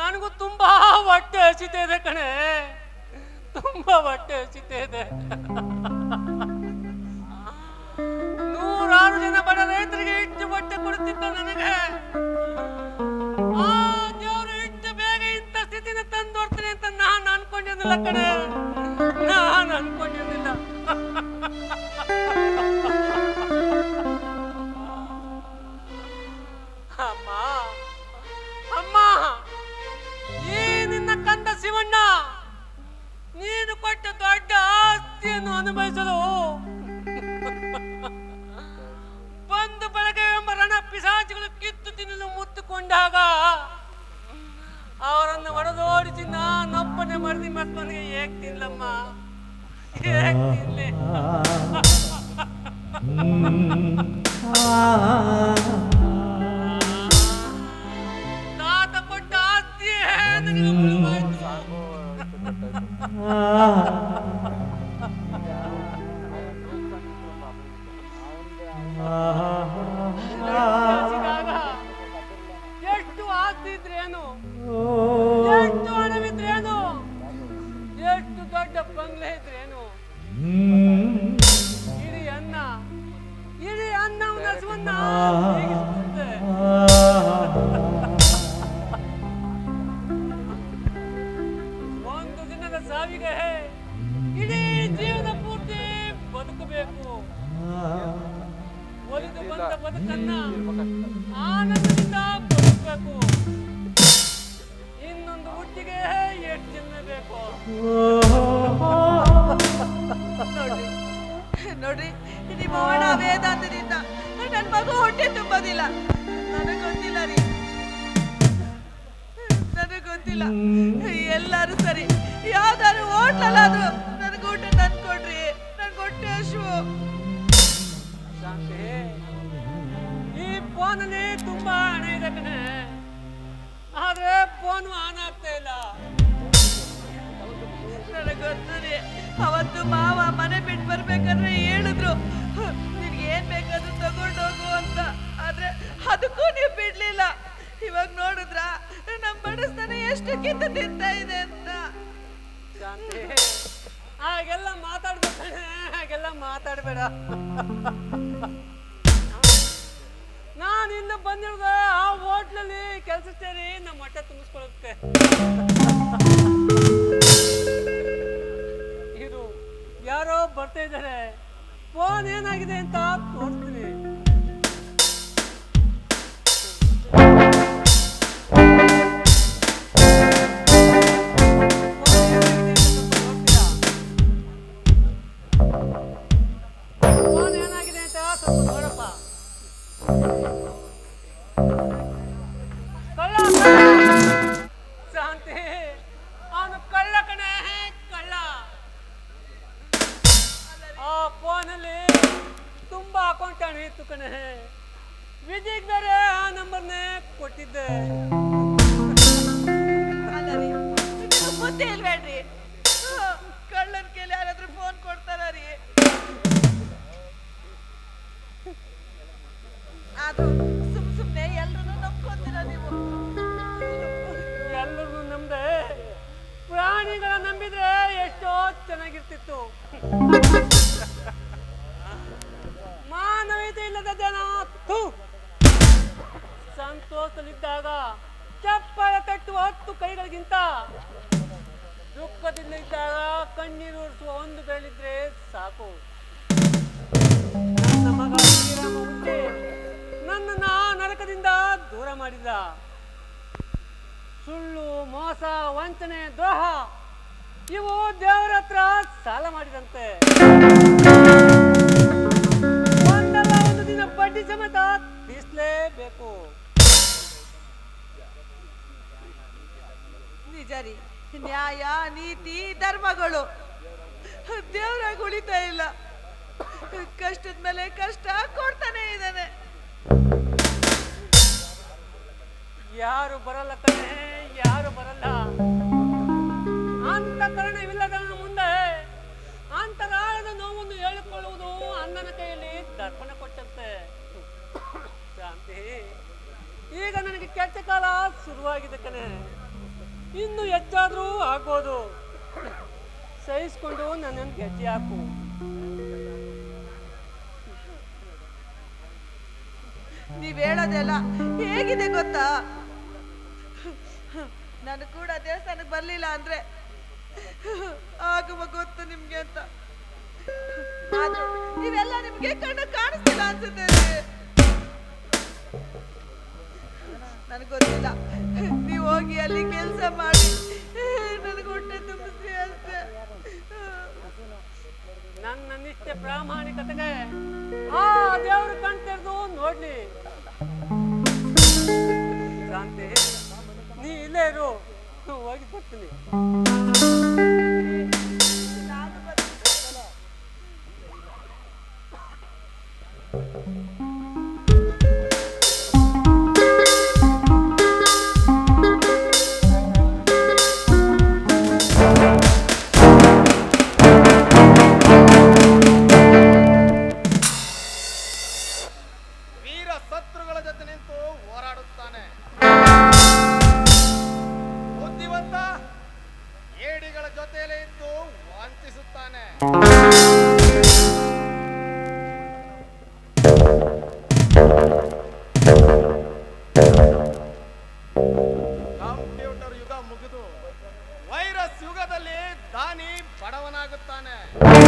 ನನಗೂ ತುಂಬಾ ಹೊಟ್ಟೆ ಹಸಿತಾ ಇದೆ ಕಣೆ ತುಂಬಾ ಹೊಟ್ಟೆ ಹಸಿತಾ ಇದೆ ನೂರಾರು ಜನ ಬಡ ರೈತರಿಗೆ ಇಟ್ಟು ಹೊಟ್ಟೆ ಕೊಡುತ್ತಿದ್ದ ನನಗೆ ಆ ದೇವರು ಇಷ್ಟು ಬೇಗ ಇಂಥ ಸ್ಥಿತಿನ ತಂದೋಡ್ತೀನಿ ಅಂತ ನಾನು ಅನ್ಕೊಂಡಿದ್ದಿಲ್ಲ ಕಣೆ ನಾನು ಅನ್ಕೊಂಡಿದ್ದಿಲ್ಲ ಅಮ್ಮ ಅಮ್ಮ ಈ ನಿನ್ನ ಕಂದ ಶಿವಣ್ಣ ನೀನು ಕೊಟ್ಟ ದೊಡ್ಡ ಆಸ್ತಿಯನ್ನು ಅನುಭವಿಸಲು ಬಂದು ಬಳಗ ಎಂಬ ರಣ ಪಿಸಾಚಿಗಳು ಕಿತ್ತು ತಿನ್ನಲು ಮುತ್ತುಕೊಂಡಾಗ ಅವರನ್ನು ಹೊಡೆದೋಡಿಸಿ ನಾನೊಬ್ಬನೇ ಮರದಿ ಮಕ್ಕಳಿಗೆ ಹೇಗ್ ತಿನ್ಲಮ್ಮ ಹೇಗ್ ತಿನ್ಲಿ ತಾತ ಕೊಟ್ಟ ಆಸ್ತಿಯೇ ನನಗೆ ಉಳಿವಾಯ್ತು. ಯೋಚಿಸಿದಾಗ ಎಷ್ಟು ಆಸ್ತಿ ಇದ್ರೇನು ಎಷ್ಟು ಹಣವಿದ್ರೇನು ಎಷ್ಟು ದೊಡ್ಡ ಬಂಗ್ಲೆ ಇದ್ರೇನು ಇಡೀ ಅನ್ನ ಇಡೀ ಅನ್ನವನ್ನ ಹಸುವನ್ನ ಹೇಗಿಸುತ್ತೆ ಒಂದು ದಿನದ ಸಾವಿಗೆ ಇಡೀ ಜೀವನ ಪೂರ್ತಿ ಬದುಕಬೇಕು ಒಲಿದು ಬಂದ ಬದುಕನ್ನ ಆನಂದದಿಂದ ಬದುಕಬೇಕು ಇನ್ನೊಂದು ಹುಟ್ಟಿಗೆ ಎಷ್ಟು ಜನ ಬೇಕು ನೋಡ್ರಿ ನಿಮ್ಮ ಅವನ ವೇದಾಂತದಿಂದ ನನ್ನ ಮಗು ಹೊಟ್ಟೆ ತುಂಬೋದಿಲ್ಲ ನನಗೆ ಗೊತ್ತಿಲ್ಲ ರೀ ನನಗೆ ಗೊತ್ತಿಲ್ಲ ಎಲ್ಲರೂ ಸರಿ ಯಾವ್ದಾದ್ರು ಹೋಟ್ಲಲ್ಲಾದ್ರು ನನಗೆ ಊಟ ತಂದ್ಕೊಡ್ರಿ ನನ್ಗೆ ಹೊಟ್ಟೆ ಹಶು ಶಾಂತಿ ಈ ಫೋನಲ್ಲಿ ತುಂಬಾ ಹಣ ಇದೆ ಕಣೆ ಆದ್ರೆ ಫೋನ್ ಆನ್ ಆಗ್ತಾ ಇಲ್ಲ ನನಗೆ ಗೊತ್ತು ರೀ ಅವತ್ತು ಮಾವ ಮನೆ ಬಿಟ್ಟು ಬರ್ಬೇಕಾದ್ರೆ ಹೇಳಿದ್ರು ನಿನ್ಗೆ ಏನ್ ಬೇಕಾದ್ರೂ ತಗೊಂಡೋಗು ಅಂತ ಆದ್ರೆ ಅದಕ್ಕೂ ನೀವು ಬಿಡ್ಲಿಲ್ಲ ಇವಾಗ ನೋಡಿದ್ರ ನಮ್ ಬಡಸ್ತಾನ ಎಷ್ಟು ಕಿತ್ತು ತಿಂತಾ ಇದೆ ಅಂತ ಶಾಂತಿ ಹಾಗೆಲ್ಲ ಮಾತಾಡ್ಬೇಕು ಕಣೆ ಹಾಗೆಲ್ಲ ಮಾತಾಡ್ಬೇಡ ನಾನು ಇನ್ನು ಬಂದಿರೋದು ಆ ಹೋಟ್ಲಲ್ಲಿ ಕೆಲಸ ಸೇರಿ ನಮ್ಮ ಹೊಟ್ಟೆ ತುಂಬಿಸ್ಕೊಳ್ಳುತ್ತೆ ಇದು ಯಾರೋ ಬರ್ತಾ ಇದ್ದಾರೆ ಫೋನ್ ಏನಾಗಿದೆ ಅಂತ ತೋರಿಸ್ತೀನಿ ಫೋನ್ ಏನಾಗಿದೆ ಅಂತ ಸ್ವಲ್ಪ ನೋಡಪ್ಪ ಕಳ್ಳ ಶಾಂತಿ ಅವನು ಕಳ್ಳ ಕಣೆ ಕಳ್ಳ ಆ ಫೋನಲ್ಲಿ ತುಂಬಾ ಅಕೌಂಟ್ ಹಣ ಇತ್ತು ಕಣೆ ವಿಜಿಗ್ ಬೇರೆ ಆ ನಂಬರ್ನೇ ಕೊಟ್ಟಿದ್ದೆ ಅಲ್ಲ ರೀ ನಿಮ್ಗೆ ಬುದ್ಧಿ ಇಲ್ವೇನ್ರಿ ಕಳ್ಳನ ಕೇಳಿ ಯಾರಾದ್ರೂ ಫೋನ್ ಕೊಡ್ತಾರ ರೀ ಅದು ಸುಮ್ ಸುಮ್ನೆ ಎಲ್ರು ನಂಬ್ಕೊಂತೀರ ನೀವು ಎಲ್ಲರೂ ನಮ್ದೆ ಪ್ರಾಣಿಗಳ ನಂಬಿದ್ರೆ ಎಷ್ಟೋ ಚೆನ್ನಾಗಿರ್ತಿತ್ತು ಮಾನವೀಯತೆ ಇಲ್ಲದ ಜನ ಥು. ಸಂತೋಷದಲ್ಲಿದ್ದಾಗ ಚಪ್ಪಾಳೆ ತಟ್ಟುವ ಹತ್ತು ಕೈಗಳಿಗಿಂತ ದುಃಖದಿಂದ ಇದ್ದಾಗ ಕಣ್ಣೀರು ಉರಿಸುವ ಒಂದು ಬೆರಳಿದ್ರೆ ಸಾಕು ನನ್ನ ಮಗ ಶ್ರೀರಾಮ ಹುಟ್ಟಿ ನನ್ನನ್ನ ನರಕದಿಂದ ದೂರ ಮಾಡಿದ ಸುಳ್ಳು ಮೋಸ ವಂಚನೆ ದ್ರೋಹ ಇವು ದೇವರ ಹತ್ರ ಸಾಲ ಮಾಡಿದಂತೆ ಒಂದಲ್ಲ ಒಂದು ದಿನ ಬಡ್ಡಿ ಸಮೇತ ತೀರ್ಸ್ಲೇಬೇಕು ನಿಜ ರೀ ನ್ಯಾಯ ನೀತಿ ಧರ್ಮಗಳು ದೇವ್ರಾಗ ಉಳಿತಾ ಇಲ್ಲ ಕಷ್ಟದ ಮೇಲೆ ಕಷ್ಟ ಕೊಡ್ತಾನೆ ಇದ್ದಾನೆ ಯಾರು ಬರಲ್ಲ ಕಣೆ ಯಾರು ಬರಲ್ಲ ಅಂತಃಕರಣವಿಲ್ಲದವನ ಮುಂದೆ ಅಂತರಾಳದ ನೋವನ್ನು ಹೇಳಿಕೊಳ್ಳುವುದು ಅಣ್ಣನ ಕೈಯಲ್ಲಿ ದರ್ಪಣ ಕೊಟ್ಟಂತೆ ಶಾಂತಿ ಈಗ ನನಗೆ ಕೆಟ್ಟ ಕಾಲ ಶುರುವಾಗಿದೆ ಕಣೆ ಇನ್ನು ಹೆಚ್ಚಾದ್ರೂ ಆಗ್ಬೋದು ಸಹಿಸ್ಕೊಂಡು ನನ್ನನ್ನು ಗೆಜ್ಜೆ ಹಾಕು ನೀವ್ ಹೇಳೋದೆಲ್ಲ ಹೇಗಿದೆ ಗೊತ್ತಾ ನಾನು ಕೂಡ ದೇವಸ್ಥಾನಕ್ಕೆ ಬರ್ಲಿಲ್ಲ ಅಂದ್ರೆ ಆಗುವ ಗೊತ್ತು ನಿಮ್ಗೆ ಅಂತ ಆದ್ರೆ ಇವೆಲ್ಲ ನಿಮ್ಗೆ ಕಣ್ಣ ಕಾಣಿಸ್ತಿಲ್ಲ ಅನ್ಸುತ್ತೆ ನನಗೆ ಗೊತ್ತಿಲ್ಲ ನೀವು ಹೋಗಿ ಅಲ್ಲಿ ಕೆಲಸ ಮಾಡಿ ನನಗೆ ಹೊಟ್ಟೆ ತುಂಬಿಸಿ ಅಷ್ಟೇ ನನ್ನ ನಿಷ್ಠೆ ಪ್ರಾಮಾಣಿಕತೆಗೆ ಆ ದೇವರು ಕಣ್ ತೆರೆದು ನೋಡ್ಲಿ ಶಾಂತಿ ನೀ ಇಲ್ಲೇ ಇರು ಹೋಗಿ ಬರ್ತೀನಿ ನಾನು ಬರ್ತೀನಿ. ವೀರ ಶತ್ರುಗಳ ಜೊತೆ ನಿಂತು ಹೋರಾಡುತ್ತಾನೆ ಬುದ್ಧಿವಂತ ಏಡಿಗಳ ಜೊತೆಯಲ್ಲೇ ಇದ್ದು ವಂಚಿಸುತ್ತಾನೆ ಕಂಪ್ಯೂಟರ್ ಯುಗ ಮುಗಿದು ವೈರಸ್ ಯುಗದಲ್ಲಿ ದಾನಿ ಬಡವನಾಗುತ್ತಾನೆ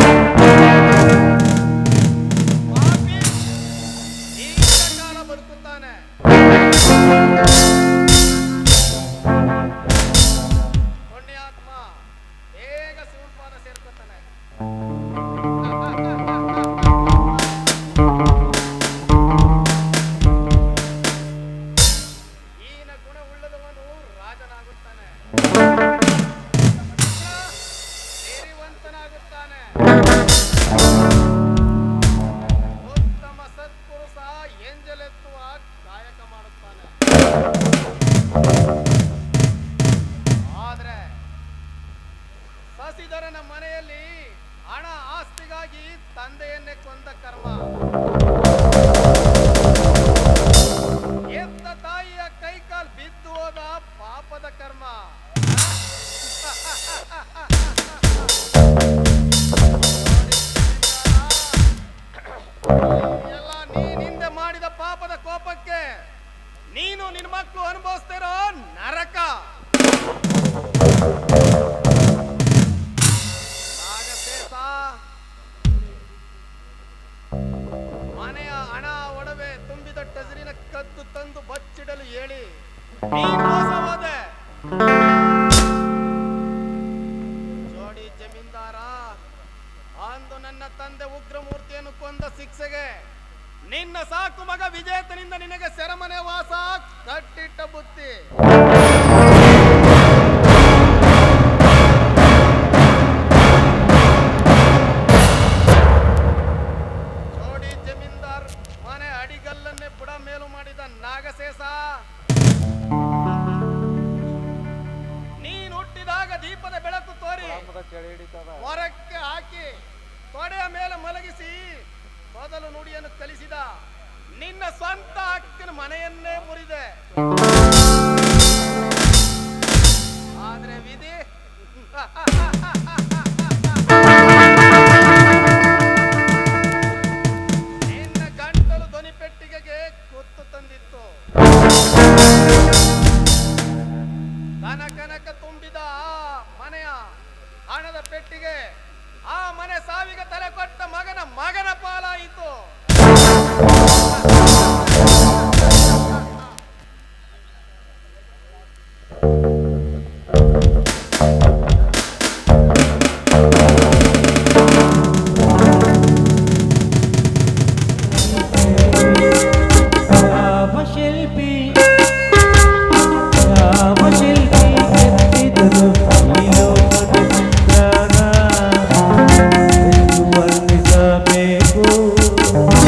ಪಾಪಿ ದೀರ್ಘಕಾಲ ಬದುಕುತ್ತಾನೆ ಪುಣ್ಯಾತ್ಮ ಬೇಗ ಶಿವಪಾದ ಸೇರ್ಕೊತಾನೆ ಈನ ಗುಣವುಳ್ಳದವನು ರಾಜನಾಗುತ್ತಾನೆ ಸಿರಿವಂತನಾಗುತ್ತಾನೆ ಉತ್ತಮ ಸತ್ಪುರುಷ ಎಂಜಲೆತ್ತುವ ಕಾಯಕ ಮಾಡುತ್ತಾನೆ ಆದ್ರೆ ಸಸಿಧರನ ಮನೆಯಲ್ಲಿ ಹಣ ಆಸ್ತಿಗಾಗಿ ತಂದೆಯನ್ನೇ ಕೊಂದ ಕರ್ಮ ಎತ್ತ ತಾಯಿಯ ಕೈಕಾಲ್ ಬಿದ್ದು ಹೋದ ಪಾಪದ ಕರ್ಮ ಎಲ್ಲ ನೀನಿಂದ ಮಾಡಿದ ಪಾಪದ ಕೋಪಕ್ಕೆ ನೀನು ನಿನ್ನ ಮಕ್ಕಳು ಅನುಭವಿಸ್ತಿರೋ ನರಕ ನಾಗಶೇಷ ಮನೆಯ ಹಣ ಒಡವೆ ತುಂಬಿದ ಟಜರಿನ ಕದ್ದು ತಂದು ಬಚ್ಚಿಡಲು ಹೇಳಿ ನೀನು ಮೋಸ ಹೋದೆ ಜೋಡಿ ಜಮೀನ್ದಾರ ಅಂದು ನನ್ನ ತಂದೆ ಉಗ್ರಮೂರ್ತಿಯನ್ನು ಕೊಂದ ಶಿಕ್ಷೆಗೆ ನಿನ್ನ ಸಾಕು ಮಗ ವಿಜೇತನಿಂದ ನಿನಗೆ ಸೆರೆಮನೆ ವಾಸ ಕಟ್ಟಿಟ್ಟ ಬುತ್ತಿ ಜೋಡಿ ಜಮೀನ್ದಾರ್ ಮನೆ ಅಡಿಗಲ್ಲನ್ನೇ ಬುಡ ಮೇಲು ಮಾಡಿದ ನಾಗಶೇಷ ನೀನು ಹುಟ್ಟಿದಾಗ ದೀಪದ ಬೆಳಕು ತೋರಿ ಹೊರಕ್ಕೆ ಹಾಕಿ ತೊಡೆಯ ಮೇಲೆ ಮಲಗಿಸಿ ಮೊದಲು ನುಡಿಯನ್ನು ಕಲಿಸಿದ ನಿನ್ನ ಸ್ವಂತ ಅಕ್ಕನ ಮನೆಯನ್ನೇ ಮುರಿದೆ ಆದ್ರೆ ವಿಧಿ ನಿನ್ನ ಗಂಟಲು ಧ್ವನಿ ಪೆಟ್ಟಿಗೆಗೆ ಕುತ್ತು ತಂದಿತ್ತು ಕನ ಕನಕ ತುಂಬಿದ ಆ ಮನೆಯ ಹಣದ ಪೆಟ್ಟಿಗೆ ಆ ಮನೆ ಸಾವಿಗೆ ತಲೆ ಕೊಟ್ಟ ಮಗನ ಮಗನ ಪಾಲಾಯಿತು ಯಾವ ಶಿಲ್ಪಿ ಯಾವ ಶಿಲ್ಪಿ ಕೆತ್ತಿದರು ಈ ಲೋಕದ ಚಿತ್ರಣ ಎಂದು ವರ್ಣಿಸಬೇಕು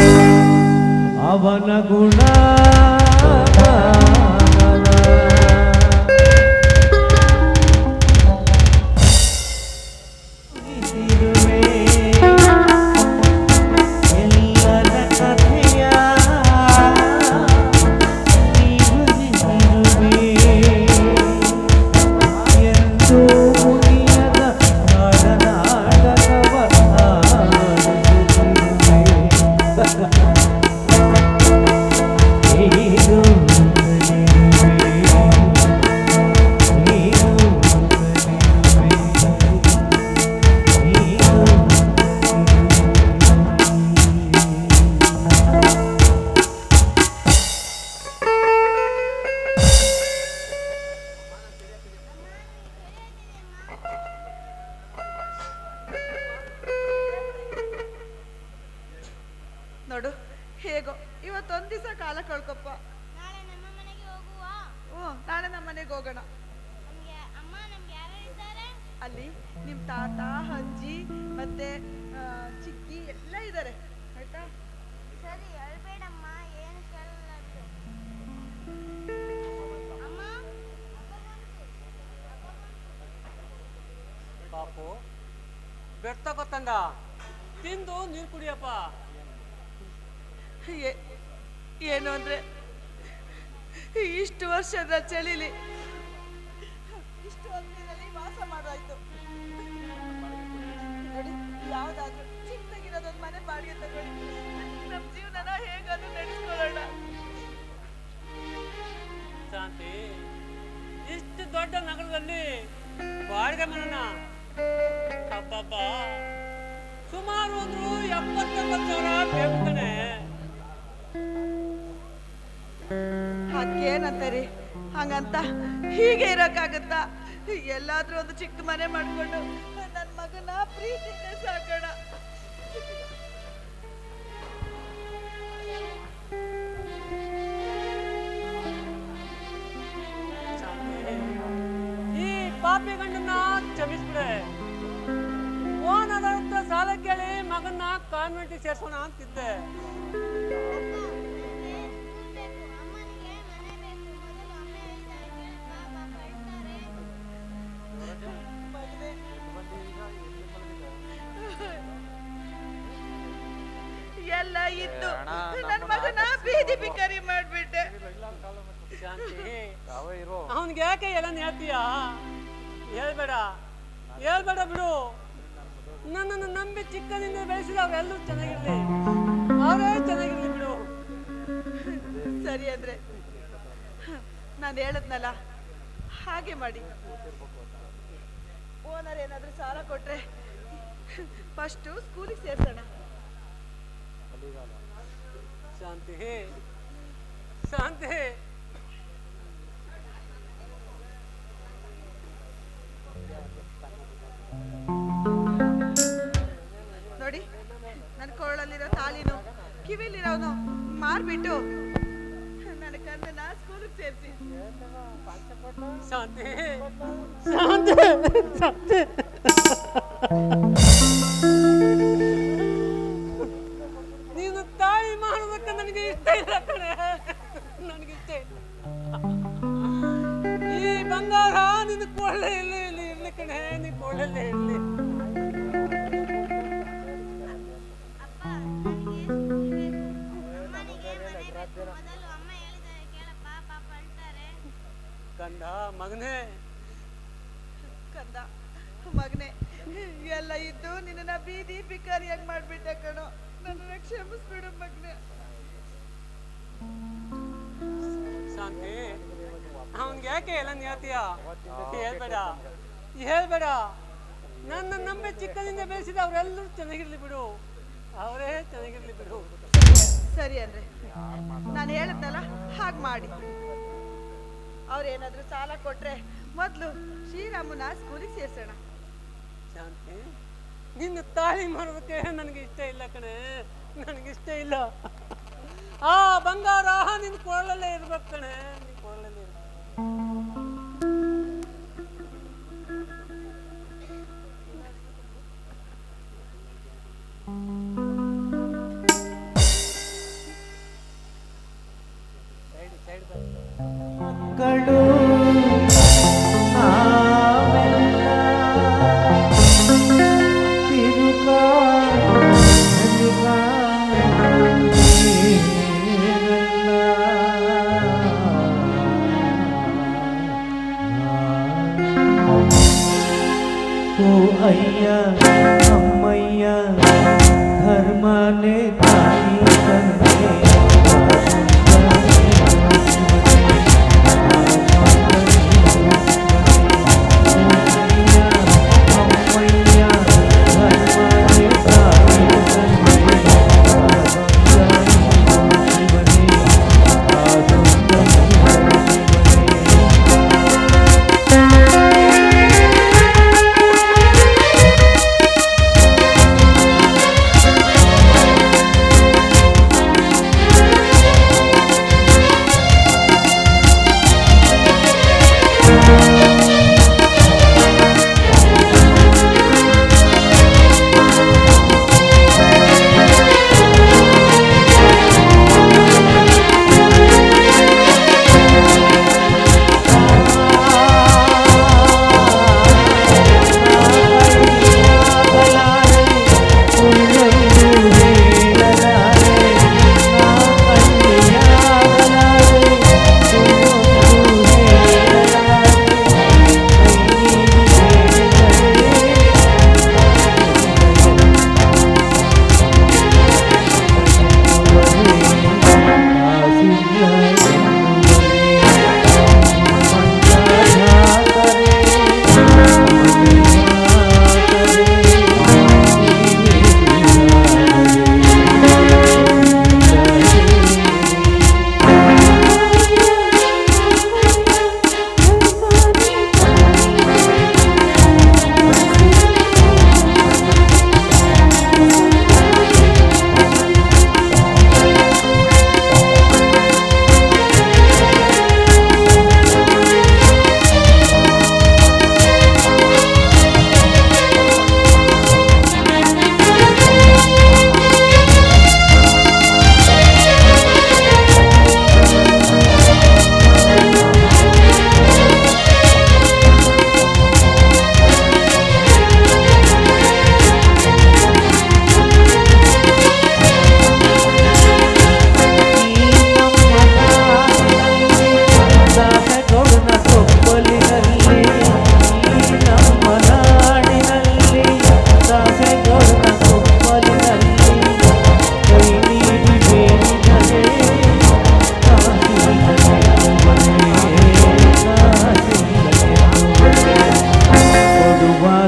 ಹೇಗೋ ಇವತ್ತೊಂದ್ ದಿವಸ ಕಾಲ ಕಳ್ಕೊಪ್ಪ ನಾಳೆ ನಮ್ಮ ಮನೆಗೆ ಹೋಗುವ ಹ್ಞೂ ನಾಳೆ ನಮ್ಮ ಮನೆಗೆ ಹೋಗೋಣ ನಮ್ಗೆ ಅಮ್ಮ ನಮ್ಗೆ ಯಾರು ಇದ್ದಾರೆ ಅಲ್ಲಿ ನಿಮ್ ತಾತ ಅಜ್ಜಿ ಮತ್ತೆ ಆ, ಚಿಕ್ಕಿ ಎಲ್ಲ ಇದ್ದಾರೆ ಆಯ್ತಾ ಸರಿ ಅಳ್ಬೇಡಮ್ಮ ಏನು ಕೇಳಲ್ಲ ಬಿಡು ಅಮ್ಮ ಪಾಪು ಬೆಟ್ಟ ಗೊತ್ತಂದ ತಿಂದು ನೀರು ಕುಡಿಯಪ್ಪ ಏ- ಏನು ಅಂದ್ರೆ ಇಷ್ಟು ವರ್ಷದ ಚಳಿಲಿ ಇಷ್ಟು ಹೊತ್ತಿನಲ್ಲಿ ವಾಸ ಮಾಡಾಯ್ತು ನೋಡಿ ಯಾವ್ದಾದ್ರು ಚಿಕ್ಕದಾಗಿರೋದೊಂದು ಮನೆ ಬಾಡಿಗೆ ತಗೊಳ್ಳಿ ನಮ್ ಜೀವನನ ಹೇಗಾದ್ರೂ ನಡೆಸ್ಕೊಳ್ಳೋಣ ಶಾಂತಿ ಇಷ್ಟು ದೊಡ್ಡ ನಗರದಲ್ಲಿ ಬಾಡಿಗೆ ಮನೆನ ಅಬ್ಬಬ್ಬ ಸುಮಾರು ಅಂದ್ರು ಎಪ್ಪತ್ತೆಂಬತ್ತು ಸಾವಿರ ಬೇಕು ಕಣೆ ಅದಕ್ಕೇನಂತಾರಿ ಹಂಗಂತ ಹೀಗೆ ಇರಕ್ಕಾಗತ್ತಾ ಎಲ್ಲಾದ್ರೂ ಒಂದು ಚಿಕ್ಕ ಮನೆ ಮಾಡ್ಕೊಂಡು ನನ್ನ ಮಗನ ಪ್ರೀತಿಯಿಂದ ಸಾಕೋಣ ಶಾಂತಿ, ಈ ಪಾಪಿ ಗಂಡನ್ನ ಕ್ಷಮಿಸ್ಬಿಡೆ ಓನರ್ ಹತ್ರ ಸಾಲ ಕೇಳಿ ಮಗನ್ನ ಕಾನ್ವೆಂಟಿಗೆ ಸೇರ್ಸೋಣ ಅಂತಿದ್ದೆ ಬೇಕು ಅಮ್ಮನಿಗೆ ಮನೆ ಬೇಕು ಮೊದಲು ಅಮ್ಮ ಹೇಳ್ತಾರೆ ಕೇಳಪ್ಪ ಪಾಪ ಅಳ್ತಾರೆ ಎಲ್ಲ ಇದ್ದು ನನ್ನ ಮಗನ ಬೀದಿ ಬಿಕಾರಿ ಮಾಡ್ಬಿಟ್ಟೆ ಶಾಂತಿ ಅವನಿಗೆ ಯಾಕೆ ಎಲ್ಲ ಹೇಳ್ತೀಯ ಹೇಳ್ಬೇಡ ಹೇಳ್ಬೇಡ ಬಿಡು ನನ್ನನ್ನು ನಂಬಿ ಚಿಕ್ಕದಿಂದ ಬೆಳೆಸಿದ ಅವರೆಲ್ಲರೂ ಚೆನ್ನಾಗಿರ್ಲಿ ಅವರೇ ಚೆನ್ನಾಗಿರ್ಲಿ ಬಿಡು ಸರಿ ಅಂದ್ರೆ ನಾನು ಹೇಳದ್ನಲ್ಲ ಹಾಗೆ ಮಾಡಿ ಓನರ್ ಏನಾದ್ರೂ ಸಾಲ ಕೊಟ್ರೆ ಫಸ್ಟು ಸ್ಕೂಲಿಗೆ ಸೇರ್ಸೋಣ ಶಾಂತಿ ಶಾಂತಿ ನೋಡಿ ನನ್ನ ಕೊರಳಲ್ಲಿರೋ ತಾಳಿನು ಕಿವಿಲಿರೋನು ಮಾರ್ಬಿಟ್ಟು ನನ್ನ ಕಣ್ಣನ್ನ ಸ್ಕೂಲಿಗೆ ಸೇರಿಸಿ ಶಾಂತಿ ಶಾಂತಿ ಶಾಂತಿ ನೀನು ತಾಯಿ ಮಾಡೋದಕ್ಕೆ ನನಗೆ ಇಷ್ಟ ಇಲ್ಲ ಕಣೆ ನನಗೆ ಇಷ್ಟ ಇಲ್ಲ ಈ ಬಂಗಾರ ನಿನ್ನ ಕೊಳ್ಳೆ ಇಲ್ಲಿ ಇಲ್ಲಿ ಇರ್ಲಿ ಕಣೆ ನಿನ್ನ ಕೊಳ್ಳಲ್ಲೇ ಇರ್ಲಿ ಅಪ್ಪ ನನಗೆ ಸ್ಕೂಲ್ ಬೇಕು ಅಮ್ಮನಿಗೆ ಮನೆ ಬೇಕು ಮೊದಲು ಅಮ್ಮ ಹೇಳಿದ್ದಾರೆ ಕೇಳಪ್ಪ ಪಾಪ ಅಳ್ತಾರೆ ಕಂದ ಮಗನೇ ಕಂದ ಮಗನೆ ಎಲ್ಲ ಇದ್ದು ನಿನ್ನ ಬೀದಿ ಬಿಕಾರಿಯಾಗಿ ಮಾಡ್ಬಿಟ್ಟೆ ಕಣೋ ನನ್ನನ್ನ ಕ್ಷಮಿಸ್ಬಿಡು ಮಗನೆ ಶಾಂತಿ ಅವನ್ಗೆ ಯಾಕೆ ಎಲ್ಲ ಹೇಳ್ತೀಯ ಹೇಳ್ಬೇಡ ಹೇಳ್ಬೇಡ ನನ್ನ ನಂಬಿ ಚಿಕ್ಕದಿಂದ ಬೆಳೆಸಿದ ಅವರೆಲ್ಲರೂ ಚೆನ್ನಾಗಿರ್ಲಿ ಬಿಡು ಅವರೇ ಚೆನ್ನಾಗಿರ್ಲಿ ಬಿಡು ಸರಿ ಅಂದ್ರೆ ನಾನು ಹೇಳಿದ್ನಲ್ಲ ಹಾಗೆ ಮಾಡಿ ಅವ್ರೇನಾದ್ರೂ ಸಾಲ ಕೊಟ್ರೆ ಮೊದಲು ಶ್ರೀರಾಮನ ಸ್ಕೂಲಿಗೆ ಸೇರ್ಸೋಣ ಶಾಂತಿ ನಿನ್ನ ತಾಳಿ ಮಾಡೋದಕ್ಕೆ ನನಗೆ ಇಷ್ಟ ಇಲ್ಲ ಕಣೆ ನನಗೆ ಇಷ್ಟ ಇಲ್ಲ ಆ ಬಂಗಾರ ನಿನ್ನ ಕೊರಳಲ್ಲೇ ಇರ್ಬೇಕು ಕಣೆ ನಿನ್ನ ಕೊರಳಲ್ಲೇ ಇರ್ಬೇಕು ಸೈಡ್ ಸೈಡ್ ಮಕ್ಕಳು ನಾವೆಲ್ಲ ತಿರುಗಾಡುವ ಓ ಅಯ್ಯ ಅಮ್ಮಯ್ಯ ಧರ್ಮನೇ ತಾಯಿ ತಂದೆ ಅಮ್ಮ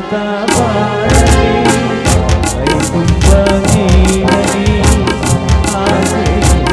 ಮಾತ ಬಾಳಲಿ ಕೈ ತುಂಬ ನೀಡಲಿ ಆಸೆ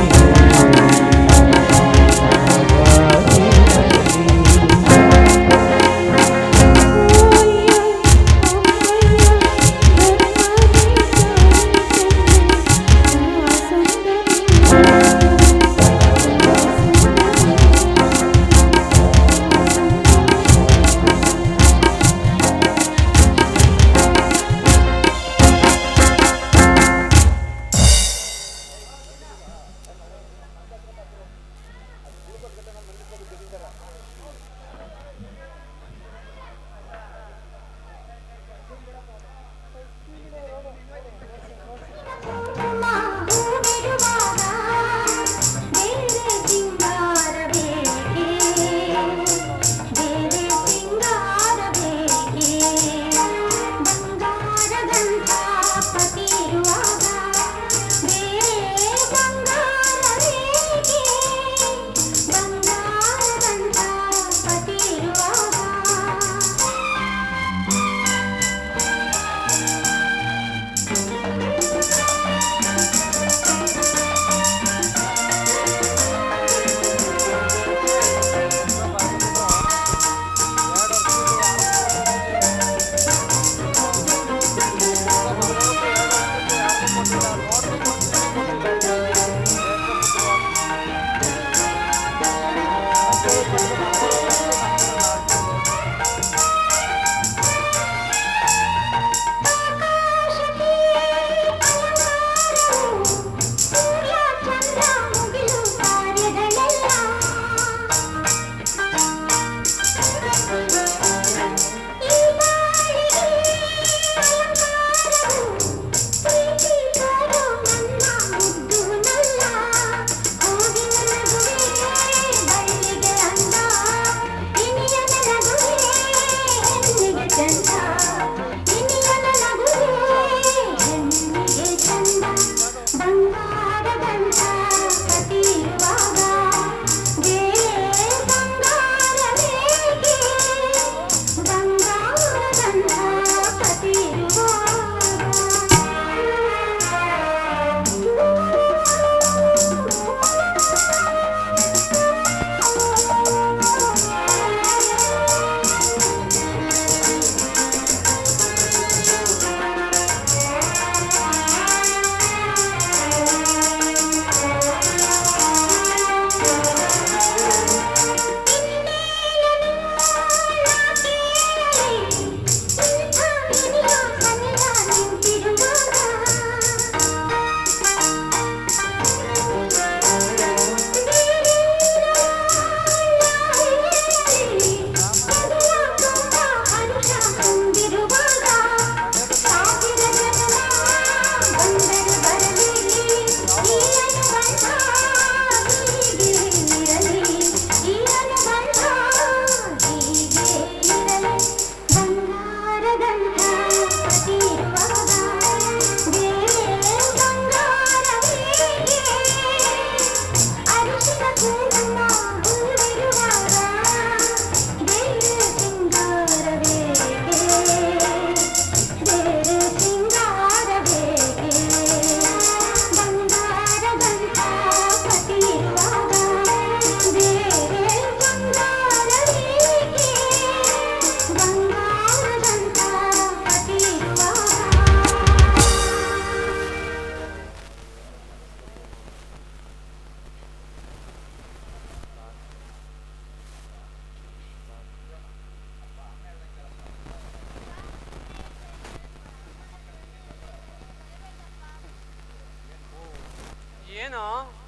ಏನು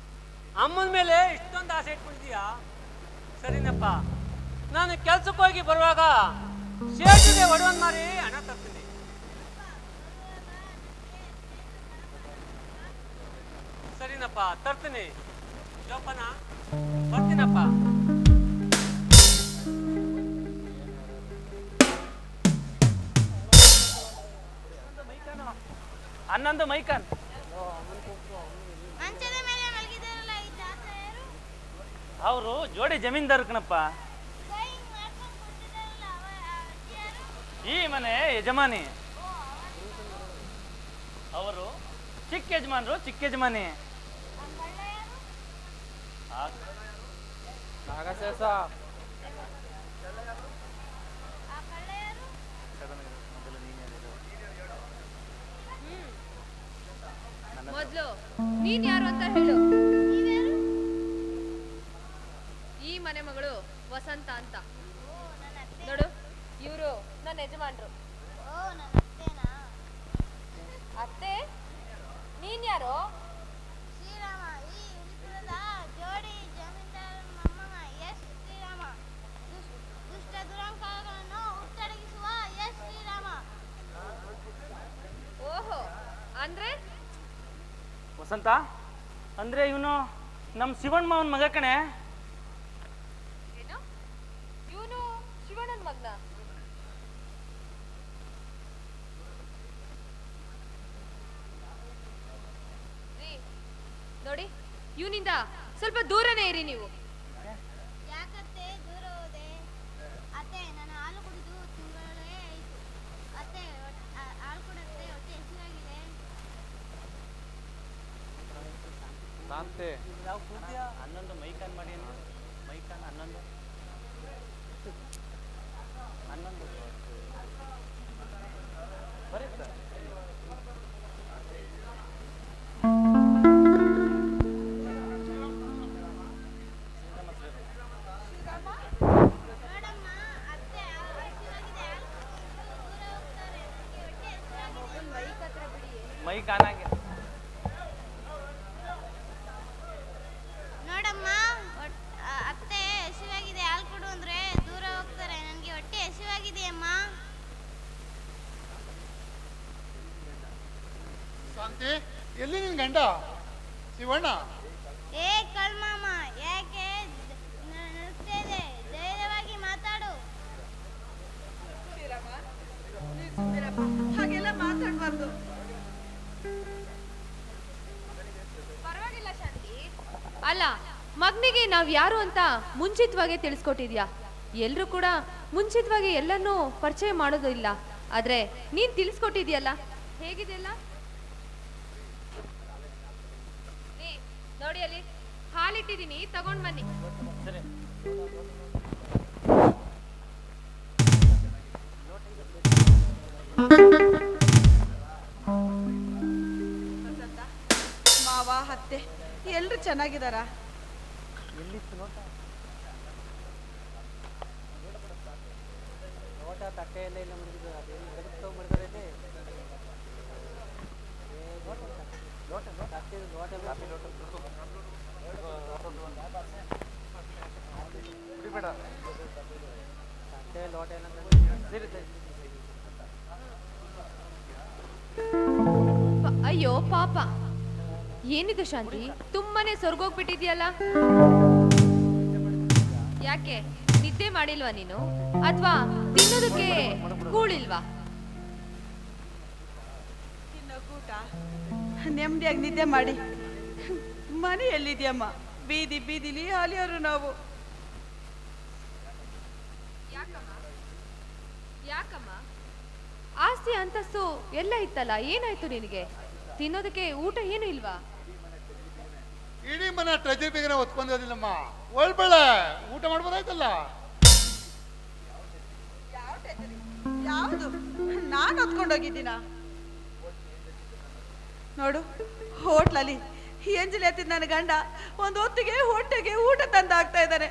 ಅಮ್ಮನ ಮೇಲೆ ಇಷ್ಟೊಂದು ಆಸೆ ಇಟ್ಕೊಂಡಿದ್ಯಾ ಸರಿನಪ್ಪ ನಾನು ಕೆಲ್ಸಕ್ಕೆ ಹೋಗಿ ಬರುವಾಗ ಶೇಷಿಗೆ ಒಡವನ್ ಮಾರಿ ಹಣ ತರ್ತೀನಿ ಸರಿನಪ್ಪ ತರ್ತೀನಿ ಜೋಪನ ಬರ್ತೀನಪ್ಪ ಹನ್ನೊಂದು ಮೈಕನ್ ಮಂಚದ ಮೇಲೆ ಮಲಗಿದಾರಲ್ಲ ಈ ತಾತ ಯಾರು ಅವರು ಜೋಡಿ ಜಮೀನ್ದಾರ್ ಕಣಪ್ಪ ಕೈ ಮಾಡ್ಕೊಂಡು ಕೂತಿದಾರಲ್ಲ ಅವ ಆ ಅಜ್ಜಿ ಯಾರು ಈ ಮನೆ ಯಜಮಾನಿ ಅವರು ಚಿಕ್ಕ ಯಜಮಾನರು ಚಿಕ್ಕ ಯಜಮಾನಿ ಆ- ನಾಗಶೇಷ ಆ ಕಳ್ಳ ಯಾರು ಮೊದ್ಲು ನೀನ್ ಯಾರು ಅಂತ ಹೇಳು ನೀವ್ಯಾರು ಈ ಮನೆ ಮಗಳು ವಸಂತ ಅಂತ ಓ ನನ್ನ ಅತ್ತೆ ನೋಡು ಇವರು ನನ್ನ ಯಜಮಾನ್ರು ಓ ನನ್ನ ಅತ್ತೆನಾ ಅತ್ತೆ ನೀನ್ ಯಾರು ಶ್ರೀರಾಮ ಈ ಉಳಿಪುರದ ಜೋಡಿ ಜಮೀನ್ದಾರ ಮೊಮ್ಮಗ ಎಸ್ ಶ್ರೀರಾಮ ದುಷ್- ದುಷ್ಟ ದುರಂಕಾರಗಳನ್ನು ಹುಟ್ಟಡಗಿಸುವ ಎಸ್ ಶ್ರೀರಾಮ ಓಹೋ ಅಂದ್ರೆ ವಸಂತ ಅಂದ್ರೆ ಇವನು ನಮ್ಮ ಶಿವಣ್ಣ ಮಾವನ ಮಗ ಕಣೆ ಏನು ಇವನು ಶಿವಣ್ಣನ ಮಗ್ನ ರೀ, ನೋಡಿ ಇವನಿಂದ ಸ್ವಲ್ಪ ದೂರನೇ ಇರಿ ನೀವು ಯಾಕತ್ತೆ ದೂರ ಹೋದೆ ಅತ್ತೆ ನಾನು ಹಾಲು ಕುಡಿದು ತಿಂಗಳೇ ಆಯಿತು ಅತ್ತೆ ಹೊಟ್- ಆ- ಹಾಲು ಕುಡತ್ತೆ ಹೊಟ್ಟೆ ಹಸಿವಾಗಿದೆ ಶಾಂತಿ ಹನ್ನೊಂದು ಮೈಕ್ ಆನ್ ಮಾಡಿ ಮೈಕ್ ಆನ್ ಹನ್ನೊಂದು ಹನ್ನೊಂದು ಬರುತ್ತೆ ನೋಡಮ್ಮ ಅತ್ತೆ ಹಸಿವಾಗಿದೆ ಹಾಲು ಕುಡಿದು ದೂರ ಹೋಗ್ತಾರೆ ನನಗೆ ಹೊಟ್ಟೆ ಹಸಿವಾಗಿದೆ ಮೈಕ್ ಆನ್ ಆಗಿ ನೋಡಮ್ಮ ಹೊಟ್- ಆ, ಅತ್ತೆ ಹಸಿವಾಗಿದೆ ಹಾಲು ಕೊಡು ಅಂದ್ರೆ ದೂರ ಹೋಗ್ತಾರೆ ನನಗೆ ಹೊಟ್ಟೆ ಹಸಿವಾಗಿದೆ ಅಮ್ಮ ಶಾಂತಿ ಎಲ್ಲಿ ನಿನ್ ಗಂಡ ಶಿವಣ್ಣ ಏ ಕಳ್ಮಾಮ ಯಾಕೆ ನೃತ್ಯ ಇದೆ ಧೈರ್ಯವಾಗಿ ಮಾತಾಡು ಶ್ರೀರಾಮ ನೀನ್ ಸುಮ್ನಿರಪ್ಪ. ಹಾಗೆಲ್ಲ ಮಾತಾಡ್ಬಾರ್ದು ಪರವಾಗಿಲ್ಲ ಶಾಂತಿ ಅಲ್ಲ ಮಗನಿಗೆ ನಾವ್ ಯಾರು ಅಂತ ಮುಂಚಿತವಾಗಿ ತಿಳಿಸ್ಕೊಟ್ಟಿದ್ಯಾ ಎಲ್ರು ಕೂಡ ಮುಂಚಿತವಾಗಿ ಎಲ್ಲನೂ ಪರಿಚಯ ಮಾಡೋದು ಇಲ್ಲ ಆದ್ರೆ ನೀನ್ ತಿಳಿಸ್ಕೊಟ್ಟಿದ್ಯಲ್ಲ ಹೇಗಿದೆಯಲ್ಲ ಏ, ನೋಡಿ ಅಲ್ಲಿ ಹಾಲಿಟ್ಟಿದೀನಿ ತಗೊಂಡ್ ಬನ್ನಿ ಸರಿ ಮಾವ ಅತ್ತೆ ಎಲ್ರು ಚೆನ್ನಾಗಿದಾರ ಎಲ್ಲಿತ್ತು ನೋಟ ನೋಟ ತಟ್ಟೆ ಎಲ್ಲ ಇಲ್ಲ ಮುಗಿದು ಅದೇನು ಬದುಕ್ತಾವ ಮಾಡಿದಾರೆ ಲೋಟ ಲೋಟ ತಟ್ಟೆ ಲೋಟ ಕುಡಿಬೇಡ ತಟ್ಟೆ ಲೋಟ ಎಲ್ಲ ಸರಿ ಸರಿ ಪ- ಅಯ್ಯೋ ಪಾಪ ಏನಿದು ಶಾಂತಿ ತುಂಬಾನೇ ಸೊರ್ಗೋಗ್ಬಿಟ್ಟಿದ್ಯಲ್ಲ ಯಾಕೆ ನಿದ್ದೆ ಮಾಡಿಲ್ವಾ ನೀನು ಅಥವಾ ತಿನ್ನೋದಕ್ಕೆ ಕೂಳಿಲ್ವಾ ತಿನ್ನೋಕೂಟ ನೆಮ್ಮದಿಯಾಗಿ ನಿದ್ದೆ ಮಾಡಿ ಮನೆ ಎಲ್ಲಿದ್ಯಮ್ಮ ಬೀದಿ ಬೀದಿಲಿ ಅಲಿಯೋರು ನಾವು ಯಾಕಮ್ಮ ಯಾಕಮ್ಮ ಆಸ್ತಿ ಅಂತಸ್ತು ಎಲ್ಲ ಇತ್ತಲ್ಲ ಏನಾಯ್ತು ನಿನಗೆ ತಿನ್ನೋದಕ್ಕೆ ಊಟ ಏನು ಇಲ್ವಾ ಇಡೀ ಮನೆ ಟ್ರೆಜರ್ ಬೇಗನೆ ಹೊತ್ಕೊಂಡೋದಿಲ್ಲಮ್ಮ ಒಳ್ಬೇಡ ಊಟ ಮಾಡ್ಬೋದಾಯ್ತಲ್ಲ ಯಾವುದು ನಾನು ಹೊತ್ಕೊಂಡೋಗಿದ್ದೀನ ನೋಡು ಹೋಟ್ಲಲ್ಲಿ ಎಂಜಲಿ ಎತ್ತಿದ ನನ್ನ ಗಂಡ ಒಂದು ಹೊತ್ತಿಗೆ ಹೊಟ್ಟೆಗೆ ಊಟ ತಂದು ಹಾಕ್ತಾ ಇದ್ದಾನೆ